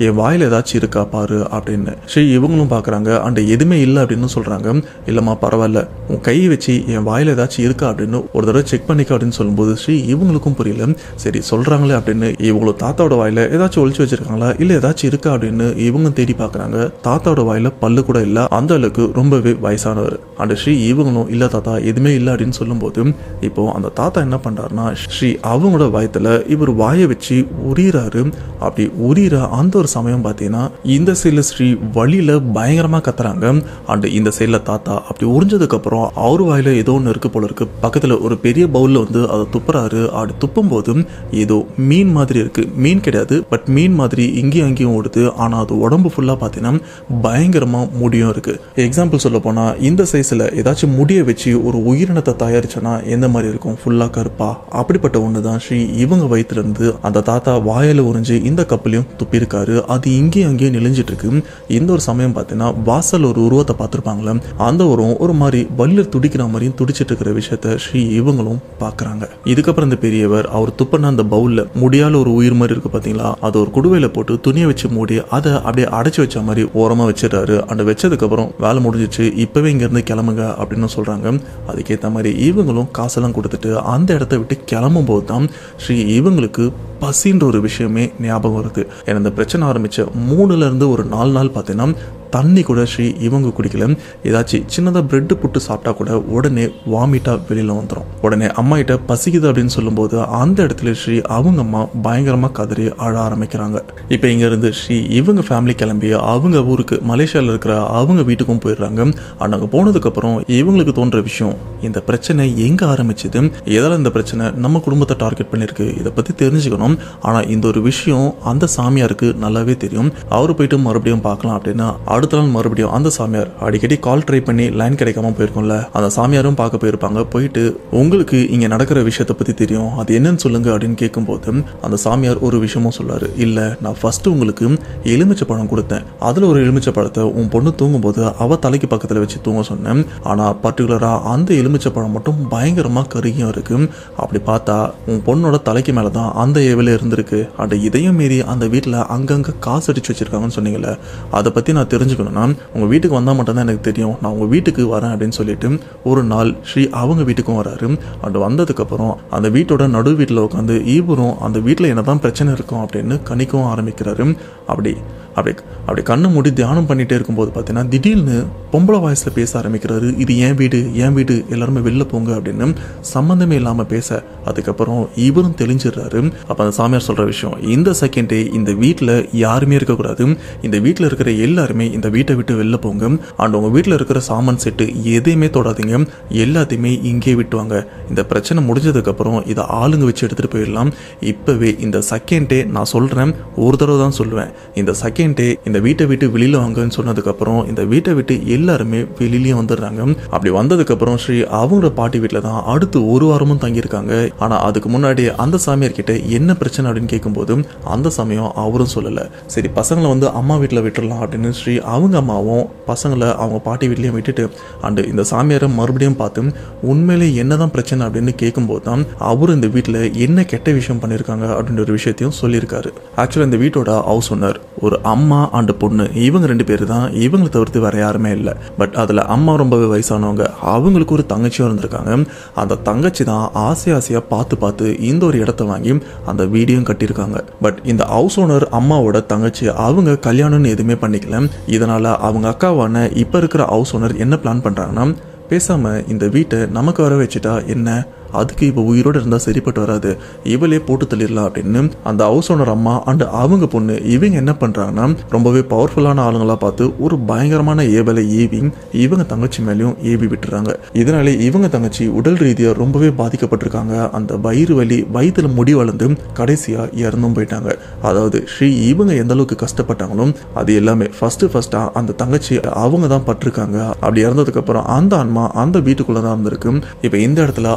என் வாயில ஏதாச்சும் இருக்கா பாரு அப்படின்னு ஸ்ரீ இவங்களும் பாக்குறாங்க அண்ட் எதுவுமே இல்லை அப்படின்னு சொல்றாங்க இல்லம்மா பரவாயில்ல உன் கையை வச்சு என் வாயில ஏதாச்சும் இருக்கா அப்படின்னு ஒரு தடவை செக் பண்ணிக்க அப்படின்னு சொல்லும்போது ஸ்ரீ இவங்களுக்கும் புரியல சரி சொல்றாங்களே அப்படின்னு இவங்களும் தாத்தாவோட வாயில ஏதாச்சும் ஒழிச்சு வச்சிருக்காங்களா இல்ல ஏதாச்சும் இருக்கா அப்படின்னு இவங்க தேடி பாக்குறாங்க தாத்தாவோட வாயில பல்லு கூட இல்ல அந்த அளவுக்கு ரொம்பவே வயசானவர் அண்ட் ஸ்ரீ இவங்களும் இல்ல தாத்தா எதுவுமே இல்லை அப்படின்னு சொல்லும்போது இப்போ அந்த தாத்தா என்ன பண்றாருன்னா ஸ்ரீ அவங்களோட வயத்துல இவர் வாயை வச்சு உரியிறாரு அப்படி உரியிற அந்த ஒரு சமயம் பார்த்தீங்கன்னா இந்த சைடில் ஸ்ரீ வழியில பயங்கரமா கத்துறாங்க அண்ட் இந்த சைடில் தாத்தா அப்படி உறிஞ்சதுக்கு அப்புறம் அவர் வாயில ஏதோ ஒன்று இருக்கு போல இருக்கு பக்கத்துல ஒரு பெரிய பவுல்ல வந்து அதை துப்புறாரு அப்படி துப்பும் போது ஏதோ மீன் மாதிரி இருக்கு மீன் கிடையாது பட் மீன் மாதிரி இங்கேயும் அங்கேயும் ஓடுது ஆனா அது உடம்பு ஃபுல்லா பார்த்தீங்கன்னா பயங்கரமா முடியும் இருக்கு எக்ஸாம்பிள் சொல்ல போனா இந்த சைஸ்ல ஏதாச்சும் முடிய வச்சு ஒரு உயிரினத்தை தயாரிச்சோன்னா எந்த மாதிரி இருக்கும் ஃபுல்லா கருப்பா அப்படிப்பட்ட ஒன்று தான் ஸ்ரீ இவங்க வயிற்றுல இருந்து அந்த தாத்தா வாயில உறிஞ்சு இந்த கப்பலையும் துப்பியிருக்காரு அது இங்கேயும் அங்கேயும் நெளிஞ்சிட்டு இருக்கு இந்த ஒரு சமயம் பார்த்தீங்கன்னா வாசல் ஒரு உருவத்தை பார்த்துருப்பாங்களே அந்த உருவம் ஒரு மாதிரி வல்லில் துடிக்கிற மாதிரியும் துடிச்சிட்டு இருக்கிற விஷயத்த ஸ்ரீ இவங்களும் பார்க்கறாங்க இதுக்கப்புறம் இந்த பெரியவர் அவர் துப்பின அந்த பவுல்ல முடியால ஒரு உயிர் மாதிரி இருக்கு பாத்தீங்களா அது ஒரு குடுவையில போட்டு துணியை வச்சு மூடி அதை அப்படியே அடைச்சு வச்ச மாதிரி ஓரமா வச்சிடறாரு அந்த வச்சதுக்கு அப்புறம் வேலை முடிஞ்சிச்சு இப்பவே இங்க இருந்து கிளம்புங்க அப்படின்னு சொல்றாங்க அதுக்கேற்ற மாதிரி இவங்களும் காசெல்லாம் கொடுத்துட்டு அந்த இடத்த விட்டு கிளம்பும் போது தான் ஸ்ரீ இவங்களுக்கு பசின்ற ஒரு விஷயமே ஞாபகம் வருது ஏன்னா இந்த பிரச்சனை ஆரம்பிச்ச மூணுல இருந்து ஒரு நாலு நாள் பார்த்தீங்கன்னா தண்ணி கூட ஸ்ரீ இவங்க குடிக்கல ஏதாச்சும் சின்னதாக பிரெட்டு புட்டு சாப்பிட்டா கூட உடனே வாமிட்டா வெளியில் வந்துடும் உடனே அம்மா கிட்ட பசிக்குது அப்படின்னு சொல்லும்போது அந்த இடத்துல ஸ்ரீ அவங்க அம்மா பயங்கரமாக கதறி அழ ஆரம்பிக்கிறாங்க இப்போ இங்கேருந்து ஸ்ரீ இவங்க ஃபேமிலி கிளம்பி அவங்க ஊருக்கு மலேசியாவில் இருக்கிற அவங்க வீட்டுக்கும் போயிடுறாங்க அங்கே போனதுக்கப்புறம் இவங்களுக்கு தோன்ற விஷயம் இந்த பிரச்சனை எங்கே ஆரம்பிச்சது எதால இந்த பிரச்சனை நம்ம குடும்பத்தை டார்கெட் பண்ணியிருக்கு இதை பற்றி தெரிஞ்சுக்கணும் ஆனால் இந்த ஒரு விஷயம் அந்த சாமியாருக்கு நல்லாவே தெரியும் அவர் போயிட்டு மறுபடியும் பார்க்கலாம் அப்படின்னா அடுத்த நாள் மறுபடியும் அந்த சாமியார் அடிக்கடி கால் ட்ரை பண்ணி லைன் கிடைக்காம போயிருக்கும்ல அந்த சாமியாரும் பார்க்க போயிருப்பாங்க போயிட்டு உங்களுக்கு இங்க நடக்கிற விஷயத்தை பத்தி தெரியும் அது என்னன்னு சொல்லுங்க அப்படின்னு கேட்கும்போது அந்த சாமியார் ஒரு விஷயமும் சொல்லாரு இல்ல நான் ஃபர்ஸ்ட் உங்களுக்கு எலுமிச்சை பழம் கொடுத்தேன் அதுல ஒரு எலுமிச்சை பழத்தை உன் பொண்ணு தூங்கும்போது அவ தலைக்கு பக்கத்துல வச்சு தூங்க சொன்னேன் ஆனா பர்டிகுலரா அந்த எலுமிச்சை பழம் மட்டும் பயங்கரமா கருகியும் இருக்கு அப்படி பார்த்தா உன் பொண்ணோட தலைக்கு மேல தான் அந்த ஏவில இருந்திருக்கு அண்ட் இதையும் மீறி அந்த வீட்டுல அங்கங்க காசு அடிச்சு வச்சிருக்காங்கன்னு சொன்னீங்கல்ல அதை பத்தி நான் தெரிஞ்சுக்கணும்னா உங்க வீட்டுக்கு வந்தா மட்டும்தான் எனக்கு தெரியும் நான் உங்க வீட்டுக்கு வரேன் அப்படின்னு சொல்லிட்டு ஒரு நாள் ஸ்ரீ அவங்க வீட்டுக்கும் வராரு அண்ட் வந்ததுக்கு அப்புறம் அந்த வீட்டோட நடு வீட்டில் உட்காந்து ஈவரும் அந்த வீட்டில் என்னதான் பிரச்சனை இருக்கும் அப்படின்னு கணிக்கவும் ஆரம்பிக்கிறாரு அப்படி அப்படி அப்படி கண்ணை மூடி தியானம் பண்ணிட்டே இருக்கும்போது பார்த்தீங்கன்னா திடீர்னு பொம்பளை வாய்ஸில் பேச ஆரம்பிக்கிறாரு இது என் வீடு என் வீடு எல்லாருமே வெளில போங்க அப்படின்னு சம்மந்தமே இல்லாமல் பேச அதுக்கப்புறம் இவரும் தெளிஞ்சிடுறாரு அப்போ அந்த சாமியார் சொல்கிற விஷயம் இந்த செகண்டே இந்த வீட்டில் யாருமே இருக்கக்கூடாது இந்த வீட்டில் இருக்கிற எல்லாருமே இந்த வீட்டை விட்டு வெளில போங்க அண்ட் உங்கள் வீட்டில் இருக்கிற சாமான் செட்டு எதையுமே தொடாதீங்க எல்லாத்தையுமே இங்கே விட்டுவாங்க இந்த பிரச்சனை முடிஞ்சதுக்கப்புறம் இதை ஆளுங்க வச்சு எடுத்துகிட்டு போயிடலாம் இப்போவே இந்த செகண்டே நான் சொல்கிறேன் ஒரு தடவை தான் சொல்லுவேன் இந்த செகண்டே இந்த வீட்டை விட்டு வெளியில் வாங்கன்னு சொன்னதுக்கப்புறம் இந்த வீட்டை விட்டு எல்லாருமே வெளியிலயும் வந்துடுறாங்க அப்படி வந்ததுக்கப்புறம் ஸ்ரீ அவங்களோட பாட்டி வீட்டில் தான் அடுத்து ஒரு வாரமும் தங்கியிருக்காங்க ஆனால் அதுக்கு முன்னாடி அந்த சாமியார் கிட்ட என்ன பிரச்சனை அப்படின்னு கேட்கும்போது அந்த சமயம் அவரும் சொல்லலை சரி பசங்களை வந்து அம்மா வீட்டில் விட்டுறலாம் அப்படின்னு ஸ்ரீ அவங்க அம்மாவும் பசங்களை அவங்க பாட்டி வீட்லேயும் விட்டுட்டு அண்டு இந்த சாமியாரை மறுபடியும் பார்த்து உண்மையிலே என்னதான் பிரச்சனை அப்படின்னு கேட்கும்போது தான் அவர் இந்த வீட்டில் என்ன கெட்ட விஷயம் பண்ணியிருக்காங்க அப்படின்ற ஒரு விஷயத்தையும் சொல்லியிருக்காரு ஆக்சுவலாக இந்த வீட்டோட ஹவுஸ் ஓனர் ஒரு அம்மா அண்ட் பொண்ணு இவங்க ரெண்டு பேர் தான் இவங்களை தவிர்த்து வேற யாருமே இல்லை பட் அதில் அம்மா ரொம்பவே வயசானவங்க அவங்களுக்கு ஒரு தங்கச்சியும் இருந்திருக்காங்க அந்த தங்கச்சி தான் ஆசை ஆசையாக பார்த்து பார்த்து இந்த ஒரு இடத்த வாங்கி அந்த வீடியும் கட்டியிருக்காங்க பட் இந்த ஹவுஸ் ஓனர் அம்மாவோட தங்கச்சி அவங்க கல்யாணம்னு எதுவுமே பண்ணிக்கல இதனால அவங்க அக்காவான இப்போ இருக்கிற ஹவுஸ் ஓனர் என்ன பிளான் பண்ணுறாங்கன்னா பேசாம இந்த வீட்டை நமக்கு வர வச்சுட்டா என்ன அதுக்கு இப்போ உயிரோடு இருந்தால் சரிப்பட்டு வராது இவளே போட்டு தள்ளிடலாம் அப்படின்னு அந்த ஹவுஸ் ஓனர் அம்மா அண்ட் அவங்க பொண்ணு இவங்க என்ன பண்ணுறாங்கன்னா ரொம்பவே பவர்ஃபுல்லான ஆளுங்களா பார்த்து ஒரு பயங்கரமான ஏவலை ஏவி இவங்க தங்கச்சி மேலேயும் ஏவி விட்டுறாங்க இதனாலே இவங்க தங்கச்சி உடல் ரீதியாக ரொம்பவே பாதிக்கப்பட்டிருக்காங்க அந்த வயிறு வலி வயிற்றுல முடி வளர்ந்து கடைசியாக இறந்தும் போயிட்டாங்க அதாவது ஸ்ரீ இவங்க எந்த அளவுக்கு கஷ்டப்பட்டாங்களோ அது எல்லாமே ஃபர்ஸ்ட் ஃபர்ஸ்டா அந்த தங்கச்சி அவங்க தான் பட்டிருக்காங்க அப்படி இறந்ததுக்கு அப்புறம் அந்த ஆன்மா அந்த வீட்டுக்குள்ள தான் இருந்திருக்கு இப்போ இந்த இடத்துல ஹவுஸ் ஓனர்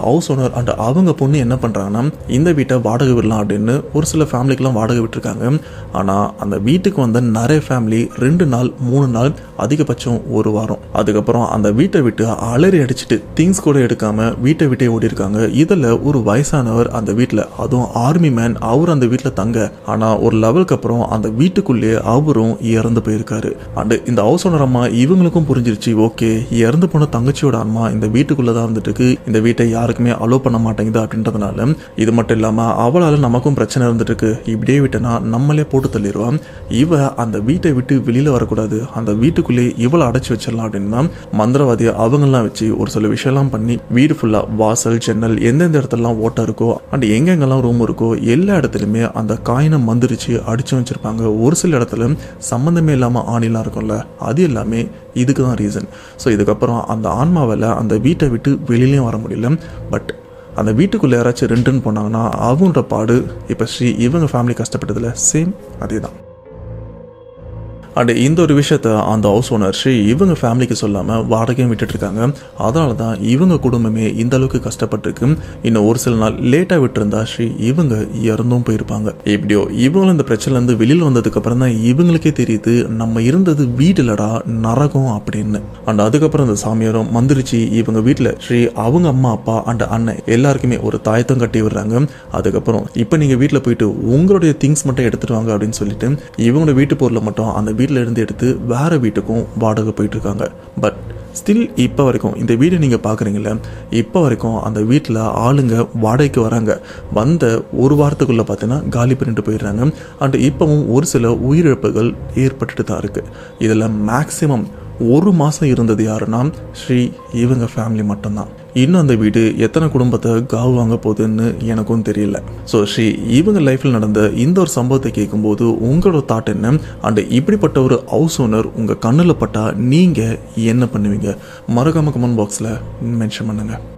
ஓனர் அண்ட் அவங்க பொண்ணு என்ன பண்ணுறாங்கன்னா இந்த வீட்டை வாடகை விடலாம் அப்படின்னு ஒரு சில ஃபேமிலிக்கெலாம் வாடகை விட்டுருக்காங்க ஆனால் அந்த வீட்டுக்கு வந்த நிறைய ஃபேமிலி ரெண்டு நாள் மூணு நாள் அதிகபட்சம் ஒரு வாரம் அதுக்கப்புறம் அந்த வீட்டை விட்டு அலறி அடிச்சுட்டு திங்ஸ் கூட எடுக்காம வீட்டை விட்டே ஓடி இருக்காங்க இதில் ஒரு வயசானவர் அந்த வீட்டில் அதுவும் ஆர்மி மேன் அவர் அந்த வீட்டில் தங்க ஆனால் ஒரு லெவலுக்கு அப்புறம் அந்த வீட்டுக்குள்ளேயே அவரும் இறந்து போயிருக்காரு அண்ட் இந்த ஹவுஸ் ஓனர் அம்மா இவங்களுக்கும் புரிஞ்சிருச்சு ஓகே இறந்து போன தங்கச்சியோட அம்மா இந்த வீட்டுக்குள்ளே தான் இருந்துட்டு இருக்கு இந்த வீட்டை யாருக்குமே அலோவ் பண்ண மாட்டேங்குது அப்படின்றதுனால இது மட்டும் இல்லாமல் அவளால் நமக்கும் பிரச்சனை இருந்துட்டு இருக்கு இப்படியே விட்டனா நம்மளே போட்டு தள்ளிடுவான் இவ அந்த வீட்டை விட்டு வெளியில் வரக்கூடாது அந்த வீட்டுக்குள்ளே இவளை அடைச்சி வச்சிடலாம் அப்படின்னா மந்திரவாதி அவங்கெல்லாம் வச்சு ஒரு சில விஷயம்லாம் பண்ணி வீடு ஃபுல்லாக வாசல் ஜன்னல் எந்தெந்த இடத்துலலாம் ஓட்டம் இருக்கோ அண்ட் எங்கெங்கெல்லாம் ரூம் இருக்கோ எல்லா இடத்துலையுமே அந்த காயினை மந்திரிச்சு அடிச்சு வச்சிருப்பாங்க ஒரு சில இடத்துல சம்மந்தமே இல்லாமல் ஆணிலாம் இருக்கும்ல அது எல்லாமே இதுக்கு தான் ரீசன் ஸோ இதுக்கப்புறம் அந்த ஆன்மாவில் அந்த வீட்டை விட்டு வெளியிலையும் வர முடியல பட் அந்த வீட்டுக்குள்ளே யாராச்சும் ரெண்டுன்னு போனாங்கன்னா அவங்களோட பாடு இப்போ ஸ்ரீ இவங்க ஃபேமிலி கஷ்டப்பட்டதில் சேம் அதே தான் அண்ட் இந்த ஒரு விஷயத்த அந்த ஹவுஸ் ஓனர் ஸ்ரீ இவங்க ஃபேமிலிக்கு சொல்லாமல் வாடகையும் விட்டுட்டு இருக்காங்க அதனால தான் இவங்க குடும்பமே இந்த அளவுக்கு கஷ்டப்பட்டிருக்கு இன்னும் ஒரு சில நாள் லேட்டாக விட்டுருந்தா ஸ்ரீ இவங்க இறந்தும் போயிருப்பாங்க எப்படியோ இவங்களும் இந்த பிரச்சனைலேருந்து வெளியில் வந்ததுக்கு அப்புறம் தான் இவங்களுக்கே தெரியுது நம்ம இருந்தது வீடு இல்லடா நரகம் அப்படின்னு அண்ட் அதுக்கப்புறம் இந்த சாமியாரும் மந்திரிச்சு இவங்க வீட்டில் ஸ்ரீ அவங்க அம்மா அப்பா அண்ட் அண்ணன் எல்லாருக்குமே ஒரு தாயத்தம் கட்டி விடுறாங்க அதுக்கப்புறம் இப்போ நீங்கள் வீட்டில் போயிட்டு உங்களுடைய திங்ஸ் மட்டும் எடுத்துட்டு வாங்க அப்படின்னு சொல்லிட்டு இவங்களோட வீட்டு பொருளை மட்டும் அந்த வீட்டில் இருந்து எடுத்து வேற வீட்டுக்கும் வாடகை போயிட்டு இருக்காங்க பட் ஸ்டில் இப்போ வரைக்கும் இந்த வீடு நீங்கள் பார்க்குறீங்கள இப்போ வரைக்கும் அந்த வீட்டில் ஆளுங்க வாடகைக்கு வராங்க வந்த ஒரு வாரத்துக்குள்ளே பார்த்தீங்கன்னா காலி பண்ணிட்டு போயிடுறாங்க அண்ட் இப்போவும் ஒரு சில உயிரிழப்புகள் ஏற்பட்டுட்டு தான் இருக்குது இதில் மேக்ஸிமம் ஒரு மாதம் இருந்தது யாருன்னா ஸ்ரீ இவங்க ஃபேமிலி மட்டும்தான் இன்னும் அந்த வீடு எத்தனை குடும்பத்தை காவு வாங்க போகுதுன்னு எனக்கும் தெரியல ஸோ ஸ்ரீ இவங்க லைஃப்பில் நடந்த இந்த ஒரு சம்பவத்தை கேட்கும்போது உங்களோட தாட் என்ன அண்ட் இப்படிப்பட்ட ஒரு ஹவுஸ் ஓனர் உங்கள் கண்ணில் பட்டால் நீங்கள் என்ன பண்ணுவீங்க மறக்காம கமெண்ட் பாக்ஸில் மென்ஷன் பண்ணுங்கள்